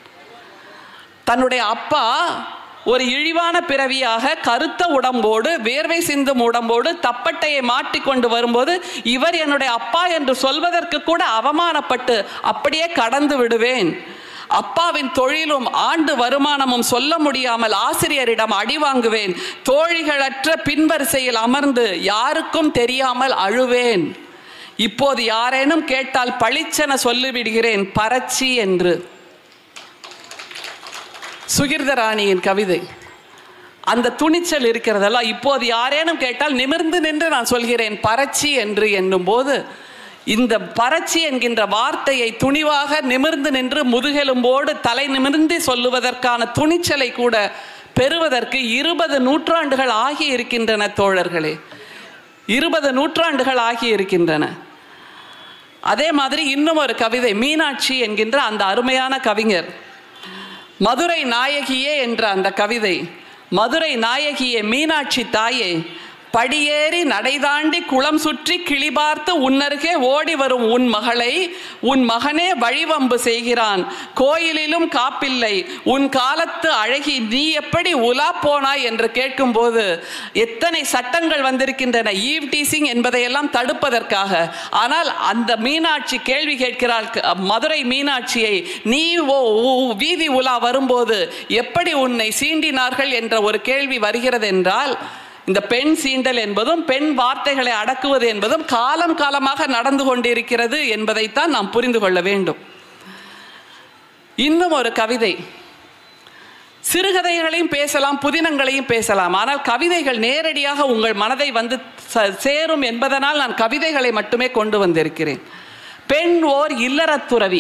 தன்னுடைய அப்பா ஒரு இழிவான பிறவியாக கருத்த உடம்போடு வேர்வை சிந்தும் உடம்போடு தப்பட்டையை மாட்டிக்கொண்டு வரும்போது இவர் என்னுடைய அப்பா என்று சொல்வதற்கு கூட அவமானப்பட்டு அப்படியே கடந்து விடுவேன் அப்பாவின் தொழிலும் ஆண்டு வருமானமும் சொல்ல முடியாமல் ஆசிரியரிடம் அடி வாங்குவேன் தோழிகளற்ற பின்வரிசையில் அமர்ந்து யாருக்கும் தெரியாமல் அழுவேன் இப்போது யாரேனும் கேட்டால் பளிச்சென சொல்லிவிடுகிறேன் பரச்சி என்று சுகிர்தராணியின் கவிதை அந்த துணிச்சல் இருக்கிறதல்ல இப்போது யாரேனும் கேட்டால் நிமிர்ந்து நின்று நான் சொல்கிறேன் பரட்சி என்று எண்ணும்போது இந்த பரட்சி என்கின்ற வார்த்தையை துணிவாக நிமிர்ந்து நின்று முதுகெலும்போடு தலை நிமிர்ந்து சொல்லுவதற்கான துணிச்சலை கூட பெறுவதற்கு இருபது நூற்றாண்டுகள் ஆகி இருக்கின்றன தோழர்களே இருபது நூற்றாண்டுகள் ஆகி இருக்கின்றன அதே மாதிரி இன்னும் ஒரு கவிதை மீனாட்சி என்கின்ற அந்த அருமையான கவிஞர் மதுரை நாயகியே என்ற அந்த கவிதை மதுரை நாயகியே மீனாட்சி தாயே படியேறி நடைதாண்டி குளம் சுற்றி கிளி பார்த்து உன்னருகே ஓடி வரும் உன் மகளை உன் மகனே வழிவம்பு செய்கிறான் கோயிலிலும் காப்பில்லை உன் காலத்து அழகி நீ எப்படி உலா போனாய் என்று கேட்கும்போது எத்தனை சட்டங்கள் வந்திருக்கின்றன ஈவ் டீசிங் என்பதையெல்லாம் தடுப்பதற்காக ஆனால் அந்த மீனாட்சி கேள்வி கேட்கிறாள் க- மதுரை மீனாட்சியை நீ ஓ ஊ- வீதி உலா வரும்போது எப்படி உன்னை சீண்டினார்கள் என்ற ஒரு கேள்வி வருகிறது என்றால் இந்த பெண் சீண்டல் என்பதும் பெண் வார்த்தைகளை அடக்குவது என்பதும் காலம் காலமாக நடந்து கொண்டிருக்கிறது என்பதைத்தான் நாம் புரிந்து கொள்ள வேண்டும் இன்னும் ஒரு கவிதை சிறுகதைகளையும் பேசலாம் புதினங்களையும் பேசலாம் ஆனால் கவிதைகள் நேரடியாக உங்கள் மனதை வந்து ச- சேரும் என்பதனால் நான் கவிதைகளை மட்டுமே கொண்டு வந்திருக்கிறேன் பெண் ஓர் இல்லறத் துறவி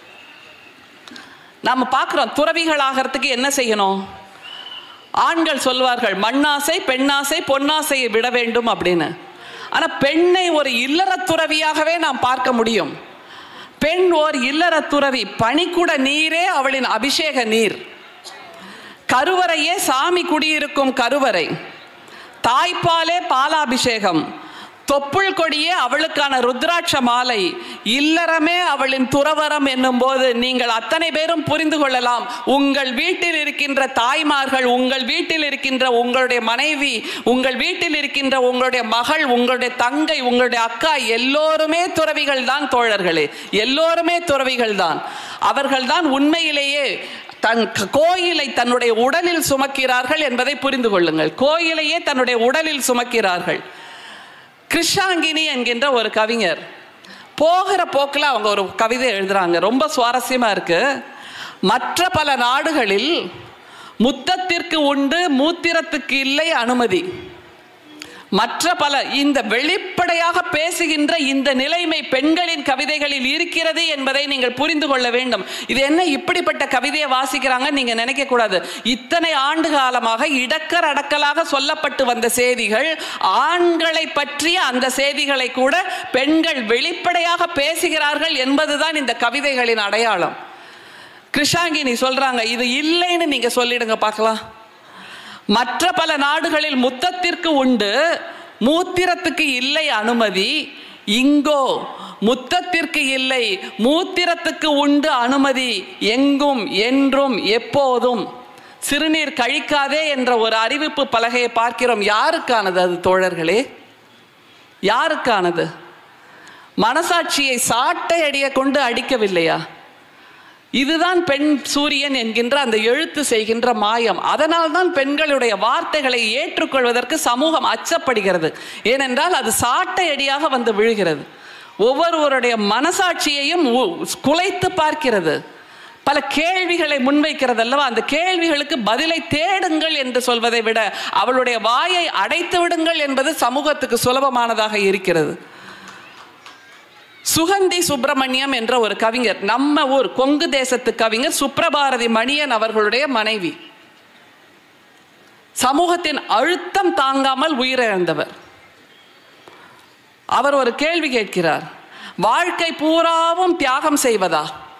நாம் பார்க்குறோம் துறவிகள் ஆகிறதுக்கு என்ன செய்யணும் ஆண்கள் சொல்வார்கள் மண்ணாசை பெண்ணாசை பொன்னாசையை விட வேண்டும் அப்படின்னு ஆனால் பெண்ணை ஒரு இல்லறத் துறவியாகவே நாம் பார்க்க முடியும் பெண் ஓர் இல்லறத் துறவி பனிக்குட நீரே அவளின் அபிஷேக நீர் கருவறையே சாமி குடியிருக்கும் கருவறை தாய்ப்பாலே பாலாபிஷேகம் தொப்புள் கொடியே அவளுக்கான ருத்ராட்ச மாலை இல்லறமே அவளின் துறவரம் என்னும்போது நீங்கள் அத்தனை பேரும் புரிந்து கொள்ளலாம் உங்கள் வீட்டில் இருக்கின்ற தாய்மார்கள் உங்கள் வீட்டில் இருக்கின்ற உங்களுடைய மனைவி உங்கள் வீட்டில் இருக்கின்ற உங்களுடைய மகள் உங்களுடைய தங்கை உங்களுடைய அக்கா எல்லோருமே துறவிகள் தான் தோழர்களே எல்லோருமே துறவிகள் தான் அவர்கள் தான் உண்மையிலேயே தன் க- கோயிலை தன்னுடைய உடலில் சுமக்கிறார்கள் என்பதை புரிந்து கொள்ளுங்கள் கோயிலையே தன்னுடைய உடலில் சுமக்கிறார்கள் கிருஷாங்கினி என்கின்ற ஒரு கவிஞர் போகிற போக்கில் அவங்க ஒரு கவிதை எழுதுறாங்க ரொம்ப சுவாரஸ்யமா இருக்கு மற்ற பல நாடுகளில் முத்தத்திற்கு உண்டு மூத்திரத்துக்கு இல்லை அனுமதி மற்ற பல இந்த வெளிப்படையாக பேசுகின்ற இந்த நிலைமை பெண்களின் கவிதைகளில் இருக்கிறது என்பதை நீங்கள் புரிந்து கொள்ள வேண்டும் இது என்ன இப்படிப்பட்ட கவிதையை வாசிக்கிறாங்க நீங்க நினைக்க கூடாது இத்தனை ஆண்டு காலமாக இடக்கர் அடக்கலாக சொல்லப்பட்டு வந்த செய்திகள் ஆண்களை பற்றிய அந்த செய்திகளை கூட பெண்கள் வெளிப்படையாக பேசுகிறார்கள் என்பதுதான் இந்த கவிதைகளின் அடையாளம் கிருஷாங்கினி சொல்றாங்க இது இல்லைன்னு நீங்க சொல்லிடுங்க பார்க்கலாம் மற்ற பல நாடுகளில் முத்தத்திற்கு உண்டு மூத்திரத்துக்கு இல்லை அனுமதி இங்கோ முத்தத்திற்கு இல்லை மூத்திரத்துக்கு உண்டு அனுமதி எங்கும் என்றும் எப்போதும் சிறுநீர் கழிக்காதே என்ற ஒரு அறிவிப்பு பலகையை பார்க்கிறோம் யாருக்கானது அது தோழர்களே யாருக்கானது மனசாட்சியை சாட்டை அடிய கொண்டு அடிக்கவில்லையா இதுதான் பெண் சூரியன் என்கின்ற அந்த எழுத்து செய்கின்ற மாயம் அதனால் தான் பெண்களுடைய வார்த்தைகளை ஏற்றுக்கொள்வதற்கு சமூகம் அச்சப்படுகிறது ஏனென்றால் அது சாட்டை அடியாக வந்து விழுகிறது ஒவ்வொருவருடைய மனசாட்சியையும் உ- குலைத்து பார்க்கிறது பல கேள்விகளை முன்வைக்கிறது அல்லவா அந்த கேள்விகளுக்கு பதிலை தேடுங்கள் என்று சொல்வதை விட அவளுடைய வாயை அடைத்து விடுங்கள் என்பது சமூகத்துக்கு சுலபமானதாக இருக்கிறது சுகந்தி சுப்பிரமணியம் என்ற ஒரு கவிஞர் நம்ம ஊர் கொங்கு தேசத்து கவிஞர் சுப்ரபாரதி மணியன் அவர்களுடைய மனைவி சமூகத்தின் அழுத்தம் தாங்காமல் உயிரிழந்தவர் அவர் ஒரு கேள்வி கேட்கிறார் வாழ்க்கை பூராவும் தியாகம் செய்வதா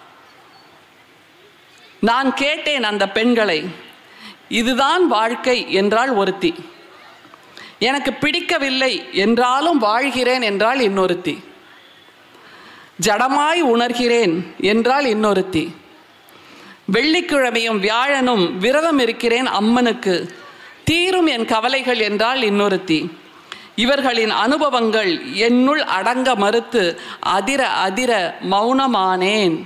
நான் கேட்டேன் அந்த பெண்களை இதுதான் வாழ்க்கை என்றால் ஒருத்தி எனக்கு பிடிக்கவில்லை என்றாலும் வாழ்கிறேன் என்றால் இன்னொருத்தி ஜடமாய் உணர்கிறேன் என்றால் இன்னொருத்தி வெள்ளிக்கிழமையும் வியாழனும் விரதம் இருக்கிறேன் அம்மனுக்கு தீரும் என் கவலைகள் என்றால் இன்னொருத்தி இவர்களின் அனுபவங்கள் என்னுள் அடங்க மறுத்து அதிர அதிர மௌனமானேன்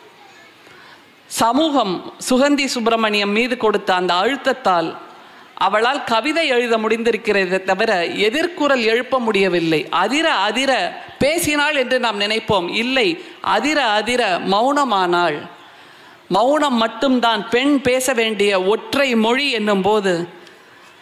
சமூகம் சுகந்தி சுப்பிரமணியம் மீது கொடுத்த அந்த அழுத்தத்தால் அவளால் கவிதை எழுத முடிந்திருக்கிறதே தவிர எதிர்குரல் எழுப்ப முடியவில்லை அதிர அதிர பேசினாள் என்று நாம் நினைப்போம் இல்லை அதிர அதிர மௌனமானாள் மௌனம் மட்டும்தான் பெண் பேச வேண்டிய ஒற்றை மொழி என்னும் போது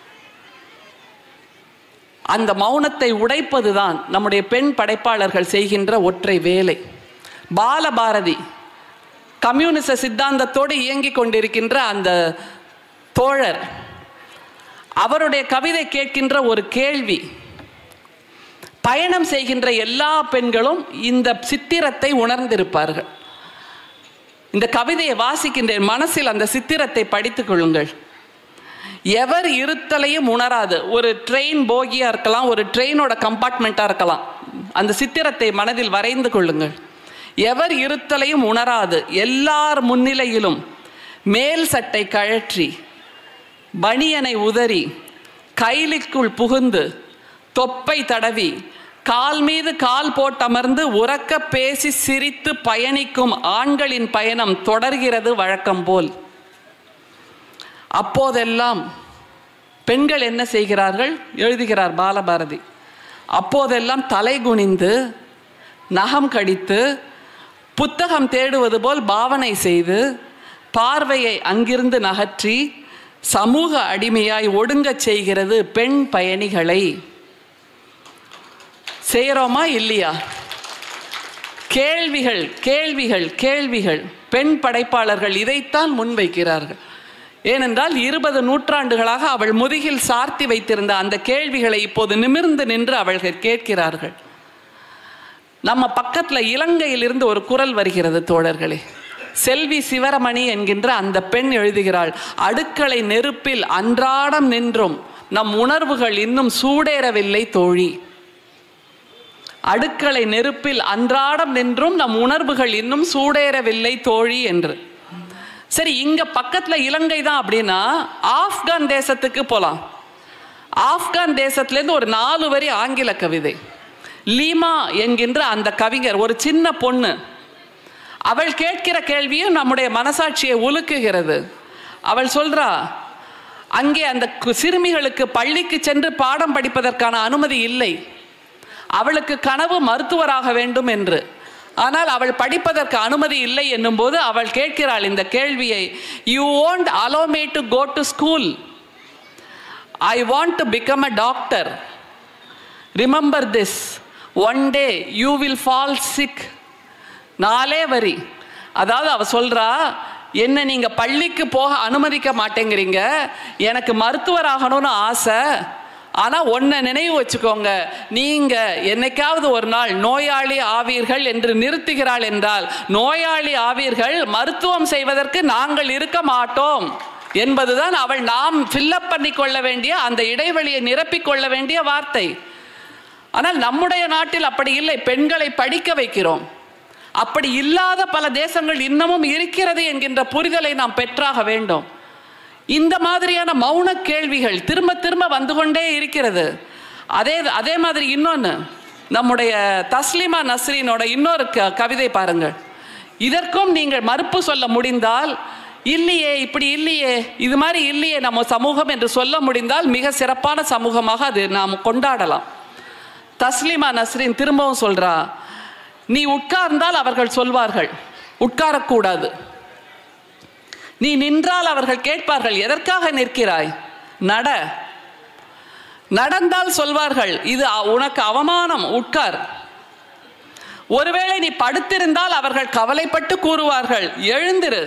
அந்த மௌனத்தை உடைப்பதுதான் நம்முடைய பெண் படைப்பாளர்கள் செய்கின்ற ஒற்றை வேலை பாலபாரதி கம்யூனிச சித்தாந்தத்தோடு இயங்கிக் கொண்டிருக்கின்ற அந்த தோழர் அவருடைய கவிதை கேட்கின்ற ஒரு கேள்வி பயணம் செய்கின்ற எல்லா பெண்களும் இந்த சித்திரத்தை உணர்ந்திருப்பார்கள் இந்த கவிதையை வாசிக்கின்றேன் மனசில் அந்த சித்திரத்தை படித்துக் கொள்ளுங்கள் எவர் இருத்தலையும் உணராது ஒரு ட்ரெயின் போகியா இருக்கலாம் ஒரு ட்ரெயினோட கம்பார்ட்மெண்ட்டாக இருக்கலாம் அந்த சித்திரத்தை மனதில் வரைந்து கொள்ளுங்கள் எவர் இருத்தலையும் உணராது எல்லார் முன்னிலையிலும் மேல் சட்டை கழற்றி பனியனை உதறி கைலிக்குள் புகுந்து தொப்பை தடவி கால் மீது கால் போட்டமர்ந்து உறக்க பேசி சிரித்து பயணிக்கும் ஆண்களின் பயணம் தொடர்கிறது வழக்கம் போல் அப்போதெல்லாம் பெண்கள் என்ன செய்கிறார்கள் எழுதுகிறார் பாலபாரதி அப்போதெல்லாம் தலை குனிந்து நகம் கடித்து புத்தகம் தேடுவது போல் பாவனை செய்து பார்வையை அங்கிருந்து நகற்றி சமூக அடிமையாய் ஒடுங்கச் செய்கிறது பெண் பயணிகளை செய்கிறோமா இல்லையா கேள்விகள் கேள்விகள் கேள்விகள் பெண் படைப்பாளர்கள் இதைத்தான் முன்வைக்கிறார்கள் ஏனென்றால் இருபது நூற்றாண்டுகளாக அவள் முதுகில் சார்த்தி வைத்திருந்த அந்த கேள்விகளை இப்போது நிமிர்ந்து நின்று அவள்கள் கேட்கிறார்கள் நம்ம பக்கத்தில் இலங்கையிலிருந்து ஒரு குரல் வருகிறது தோழர்களே செல்வி சிவரமணி என்கின்ற அந்த பெண் எழுதுகிறாள் அடுக்களை நெருப்பில் அன்றாடம் நின்றும் நம் உணர்வுகள் இன்னும் சூடேறவில்லை தோழி அடுக்களை நெருப்பில் அன்றாடம் நின்றும் நம் உணர்வுகள் இன்னும் சூடேறவில்லை தோழி என்று சரி இங்க பக்கத்துல இலங்கை தான் அப்படின்னா ஆப்கான் தேசத்துக்கு போலாம் ஆப்கான் தேசத்திலேருந்து ஒரு நாலு வரி ஆங்கில கவிதை லீமா என்கின்ற அந்த கவிஞர் ஒரு சின்ன பொண்ணு அவள் கேட்கிற கேள்வியும் நம்முடைய மனசாட்சியை உலுக்குகிறது அவள் சொல்றா அங்கே அந்த கு- சிறுமிகளுக்கு பள்ளிக்கு சென்று பாடம் படிப்பதற்கான அனுமதி இல்லை அவளுக்கு கனவு மருத்துவராக வேண்டும் என்று ஆனால் அவள் படிப்பதற்கு அனுமதி இல்லை என்னும்போது அவள் கேட்கிறாள் இந்த கேள்வியை you won't allow me to go to school I want to become a doctor remember this one day you will fall sick நாலே வரி அதாவது அவ சொல்றா என்ன நீங்க பள்ளிக்கு போக அனுமதிக்க மாட்டேங்கிறீங்க எனக்கு மருத்துவராகணும்னு ஆசை ஆனா ஒன்றை நினைவு வச்சுக்கோங்க நீங்க என்னைக்காவது ஒரு நாள் நோயாளி ஆவீர்கள் என்று நிறுத்துகிறாள் என்றால் நோயாளி ஆவீர்கள் மருத்துவம் செய்வதற்கு நாங்கள் இருக்க மாட்டோம் என்பதுதான் அவள் நாம் ஃபில்லப் பண்ணி கொள்ள வேண்டிய அந்த இடைவெளியை நிரப்பிக் கொள்ள வேண்டிய வார்த்தை ஆனால் நம்முடைய நாட்டில் அப்படி இல்லை பெண்களை படிக்க வைக்கிறோம் அப்படி இல்லாத பல தேசங்கள் இன்னமும் இருக்கிறது என்கின்ற புரிதலை நாம் பெற்றாக வேண்டும் இந்த மாதிரியான மௌன கேள்விகள் திரும்ப திரும்ப வந்து கொண்டே இருக்கிறது அதே அதே மாதிரி இன்னொன்று நம்முடைய தஸ்லிமா நஸ்ரீனோட இன்னொரு க கவிதை பாருங்கள் இதற்கும் நீங்கள் மறுப்பு சொல்ல முடிந்தால் இல்லையே இப்படி இல்லையே இது மாதிரி இல்லையே நம்ம சமூகம் என்று சொல்ல முடிந்தால் மிக சிறப்பான சமூகமாக அது நாம் கொண்டாடலாம் தஸ்லிமா நஸ்ரீன் திரும்பவும் சொல்றா நீ உட்கார்ந்தால் அவர்கள் சொல்வார்கள் உட்காரக்கூடாது நீ நின்றால் அவர்கள் கேட்பார்கள் எதற்காக நிற்கிறாய் நட நடந்தால் சொல்வார்கள் இது அ- உனக்கு அவமானம் உட்கார் ஒருவேளை நீ படுத்திருந்தால் அவர்கள் கவலைப்பட்டு கூறுவார்கள் எழுந்திரு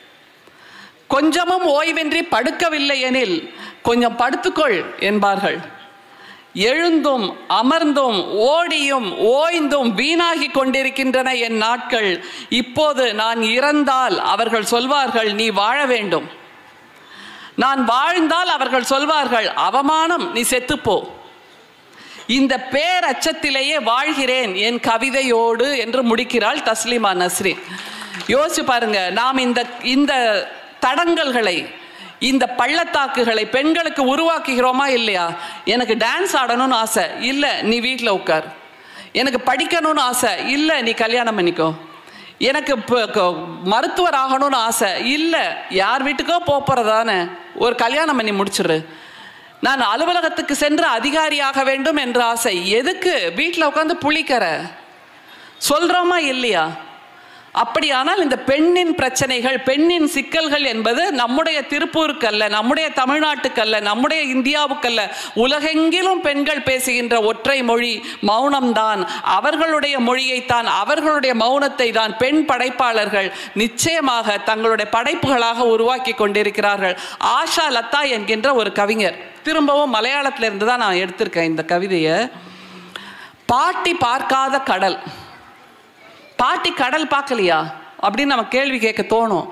கொஞ்சமும் ஓய்வின்றி படுக்கவில்லை எனில் கொஞ்சம் படுத்துக்கொள் என்பார்கள் எழுந்தும் அமர்ந்தும் ஓடியும் ஓய்ந்தும் வீணாகி கொண்டிருக்கின்றன என் நாட்கள் இப்போது நான் இறந்தால் அவர்கள் சொல்வார்கள் நீ வாழ வேண்டும் நான் வாழ்ந்தால் அவர்கள் சொல்வார்கள் அவமானம் நீ செத்துப்போ இந்த பேரச்சத்திலேயே வாழ்கிறேன் என் கவிதையோடு என்று முடிக்கிறாள் தஸ்லிமா நஸ்ரீன் யோசிச்சு பாருங்க நாம் இந்த இந்த தடங்கல்களை இந்த பள்ளத்தாக்குகளை பெண்களுக்கு உருவாக்குகிறோமா இல்லையா எனக்கு டான்ஸ் ஆடணும்னு ஆசை இல்லை நீ வீட்டில் உட்கார் எனக்கு படிக்கணும்னு ஆசை இல்லை நீ கல்யாணம் பண்ணிக்கோ எனக்கு இப்போ க- மருத்துவர் ஆகணும்னு ஆசை இல்லை யார் வீட்டுக்கோ போகிறதானே ஒரு கல்யாணம் பண்ணி முடிச்சிடு நான் அலுவலகத்துக்கு சென்று அதிகாரியாக வேண்டும் என்ற ஆசை எதுக்கு வீட்டில் உட்காந்து புளிக்கற சொல்கிறோமா இல்லையா அப்படியானால் இந்த பெண்ணின் பிரச்சனைகள் பெண்ணின் சிக்கல்கள் என்பது நம்முடைய திருப்பூருக்கு அல்ல நம்முடைய தமிழ்நாட்டுக்கு அல்ல நம்முடைய இந்தியாவுக்கல்ல உலகெங்கிலும் பெண்கள் பேசுகின்ற ஒற்றை மொழி மௌனம்தான் அவர்களுடைய மொழியைத்தான் அவர்களுடைய மௌனத்தை தான் பெண் படைப்பாளர்கள் நிச்சயமாக தங்களுடைய படைப்புகளாக உருவாக்கி கொண்டிருக்கிறார்கள் ஆஷா லதா என்கின்ற ஒரு கவிஞர் திரும்பவும் மலையாளத்திலிருந்து தான் நான் எடுத்திருக்கேன் இந்த கவிதையை பாட்டி பார்க்காத கடல் பாட்டி கடல் பார்க்கலையா அப்படின்னு நம்ம கேள்வி கேட்க தோணும்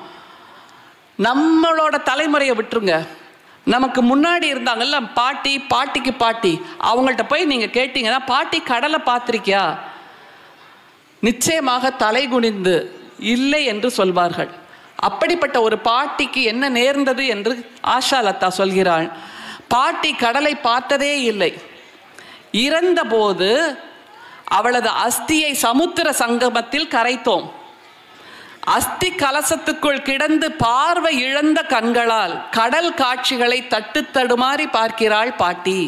நம்மளோட தலைமுறையை விட்டுருங்க நமக்கு முன்னாடி இருந்தாங்கல்ல பாட்டி பாட்டிக்கு பாட்டி அவங்கள்ட்ட போய் நீங்கள் கேட்டீங்கன்னா பாட்டி கடலை பார்த்துருக்கியா நிச்சயமாக தலை குனிந்து இல்லை என்று சொல்வார்கள் அப்படிப்பட்ட ஒரு பாட்டிக்கு என்ன நேர்ந்தது என்று ஆஷா லதா சொல்கிறாள் பாட்டி கடலை பார்த்ததே இல்லை இறந்தபோது அவளது அஸ்தியை சமுத்திர சங்கமத்தில் கரைத்தோம் அஸ்தி கலசத்துக்குள் கிடந்து பார்வை இழந்த கண்களால் கடல் காட்சிகளை தட்டு தடுமாறி பார்க்கிறாள் பாட்டி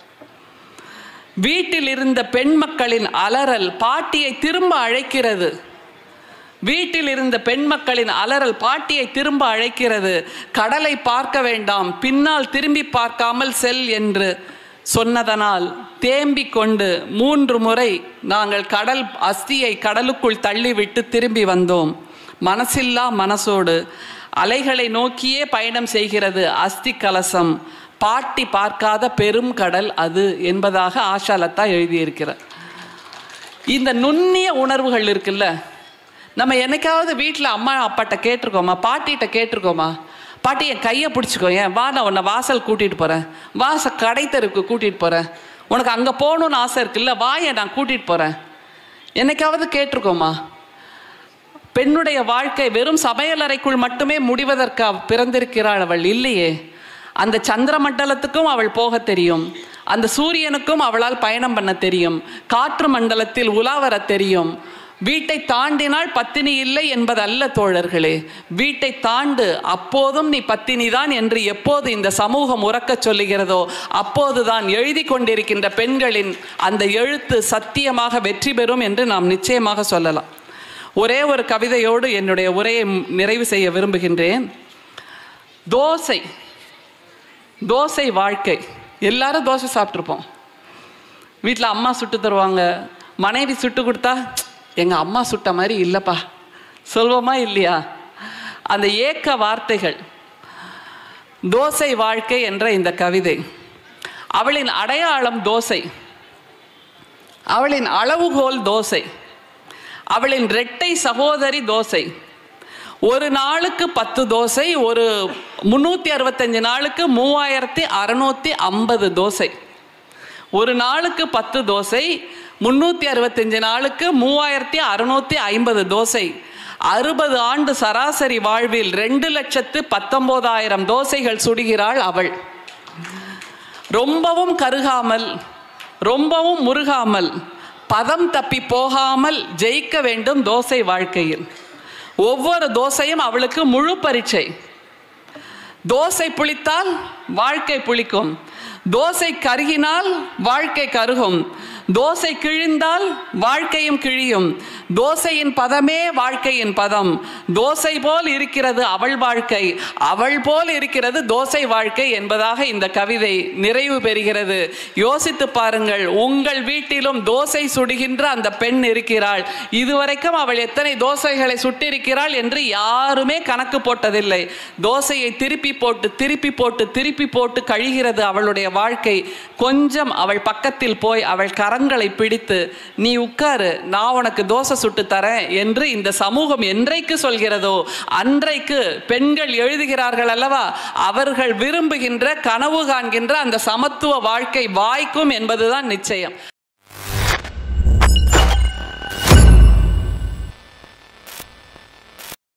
வீட்டில் இருந்த பெண் மக்களின் அலறல் பாட்டியை திரும்ப அழைக்கிறது வீட்டில் இருந்த பெண் மக்களின் அலறல் பாட்டியை திரும்ப அழைக்கிறது கடலை பார்க்க வேண்டாம் பின்னால் திரும்பி பார்க்காமல் செல் என்று சொன்னதனால் தேம்பிக் கொண்டு மூன்று முறை நாங்கள் கடல் அஸ்தியை கடலுக்குள் தள்ளிவிட்டு திரும்பி வந்தோம் மனசில்லா மனசோடு அலைகளை நோக்கியே பயணம் செய்கிறது அஸ்தி கலசம் பாட்டி பார்க்காத பெரும் கடல் அது என்பதாக ஆஷாலத்தா எழுதியிருக்கிறார் இந்த நுண்ணிய உணர்வுகள் இருக்குல்ல நம்ம என்னைக்காவது வீட்டில் அம்மா அப்பாட்ட கேட்டிருக்கோமா பாட்டிகிட்ட கேட்டிருக்கோமா பாட்டி என் கையை பிடிச்சிக்கோ ஏன் வா நான் உன்னை வாசல் கூட்டிகிட்டு போகிறேன் வாச கடை தெருக்கு கூட்டிகிட்டு போகிறேன் உனக்கு அங்கே போகணுன்னு ஆசை இருக்குல்ல வாயை நான் கூட்டிகிட்டு போகிறேன் என்னைக்காவது கேட்டிருக்கோமா பெண்ணுடைய வாழ்க்கை வெறும் சமையலறைக்குள் மட்டுமே முடிவதற்கு அவ பிறந்திருக்கிறாள் அவள் இல்லையே அந்த சந்திர மண்டலத்துக்கும் அவள் போக தெரியும் அந்த சூரியனுக்கும் அவளால் பயணம் பண்ண தெரியும் காற்று மண்டலத்தில் உலா வர தெரியும் வீட்டை தாண்டினால் பத்தினி இல்லை என்பதல்ல தோழர்களே வீட்டை தாண்டு அப்போதும் நீ பத்தினிதான் என்று எப்போது இந்த சமூகம் உறக்கச் சொல்லுகிறதோ அப்போதுதான் எழுதி கொண்டிருக்கின்ற பெண்களின் அந்த எழுத்து சத்தியமாக வெற்றி பெறும் என்று நாம் நிச்சயமாக சொல்லலாம் ஒரே ஒரு கவிதையோடு என்னுடைய உரையை நிறைவு செய்ய விரும்புகின்றேன் தோசை தோசை வாழ்க்கை எல்லாரும் தோசை சாப்பிட்ருப்போம் வீட்டில் அம்மா சுட்டு தருவாங்க மனைவி சுட்டு கொடுத்தா எங்கள் அம்மா சுட்ட மாதிரி இல்லைப்பா சொல்வோமா இல்லையா அந்த ஏக்க வார்த்தைகள் தோசை வாழ்க்கை என்ற இந்த கவிதை அவளின் அடையாளம் தோசை அவளின் அளவுகோல் தோசை அவளின் ரெட்டை சகோதரி தோசை ஒரு நாளுக்கு பத்து தோசை ஒரு முந்நூற்றி அறுபத்தஞ்சு நாளுக்கு மூவாயிரத்தி அறநூற்றி ஐம்பது தோசை ஒரு நாளுக்கு பத்து தோசை முந்நூற்றி அறுபத்தஞ்சு நாளுக்கு மூவாயிரத்தி அறுநூற்றி ஐம்பது தோசை அறுபது ஆண்டு சராசரி வாழ்வில் ரெண்டு லட்சத்து பத்தொம்போதாயிரம் தோசைகள் சுடுகிறாள் அவள் ரொம்பவும் கருகாமல் ரொம்பவும் முருகாமல் பதம் தப்பி போகாமல் ஜெயிக்க வேண்டும் தோசை வாழ்க்கையில் ஒவ்வொரு தோசையும் அவளுக்கு முழு பரீட்சை தோசை புளித்தால் வாழ்க்கை புளிக்கும் தோசை கருகினால் வாழ்க்கை கருகும் தோசை கிழிந்தால் வாழ்க்கையும் கிழியும் தோசையின் பதமே வாழ்க்கையின் பதம் தோசை போல் இருக்கிறது அவள் வாழ்க்கை அவள் போல் இருக்கிறது தோசை வாழ்க்கை என்பதாக இந்த கவிதை நிறைவு பெறுகிறது யோசித்து பாருங்கள் உங்கள் வீட்டிலும் தோசை சுடுகின்ற அந்த பெண் இருக்கிறாள் இதுவரைக்கும் அவள் எத்தனை தோசைகளை சுட்டிருக்கிறாள் என்று யாருமே கணக்கு போட்டதில்லை தோசையை திருப்பி போட்டு திருப்பி போட்டு திருப்பி போட்டு கழிகிறது அவளுடைய வாழ்க்கை கொஞ்சம் அவள் பக்கத்தில் போய் அவள் கரங்களை பிடித்து நீ உட்காரு நான் உனக்கு தோசை சுட்டு தரேன் என்று இந்த சமூகம் என்றைக்கு சொல்கிறதோ அன்றைக்கு பெண்கள் எழுதுகிறார்கள் அல்லவா அவர்கள் விரும்புகின்ற கனவு காண்கின்ற அந்த சமத்துவ வாழ்க்கை வாய்க்கும் என்பதுதான் நிச்சயம்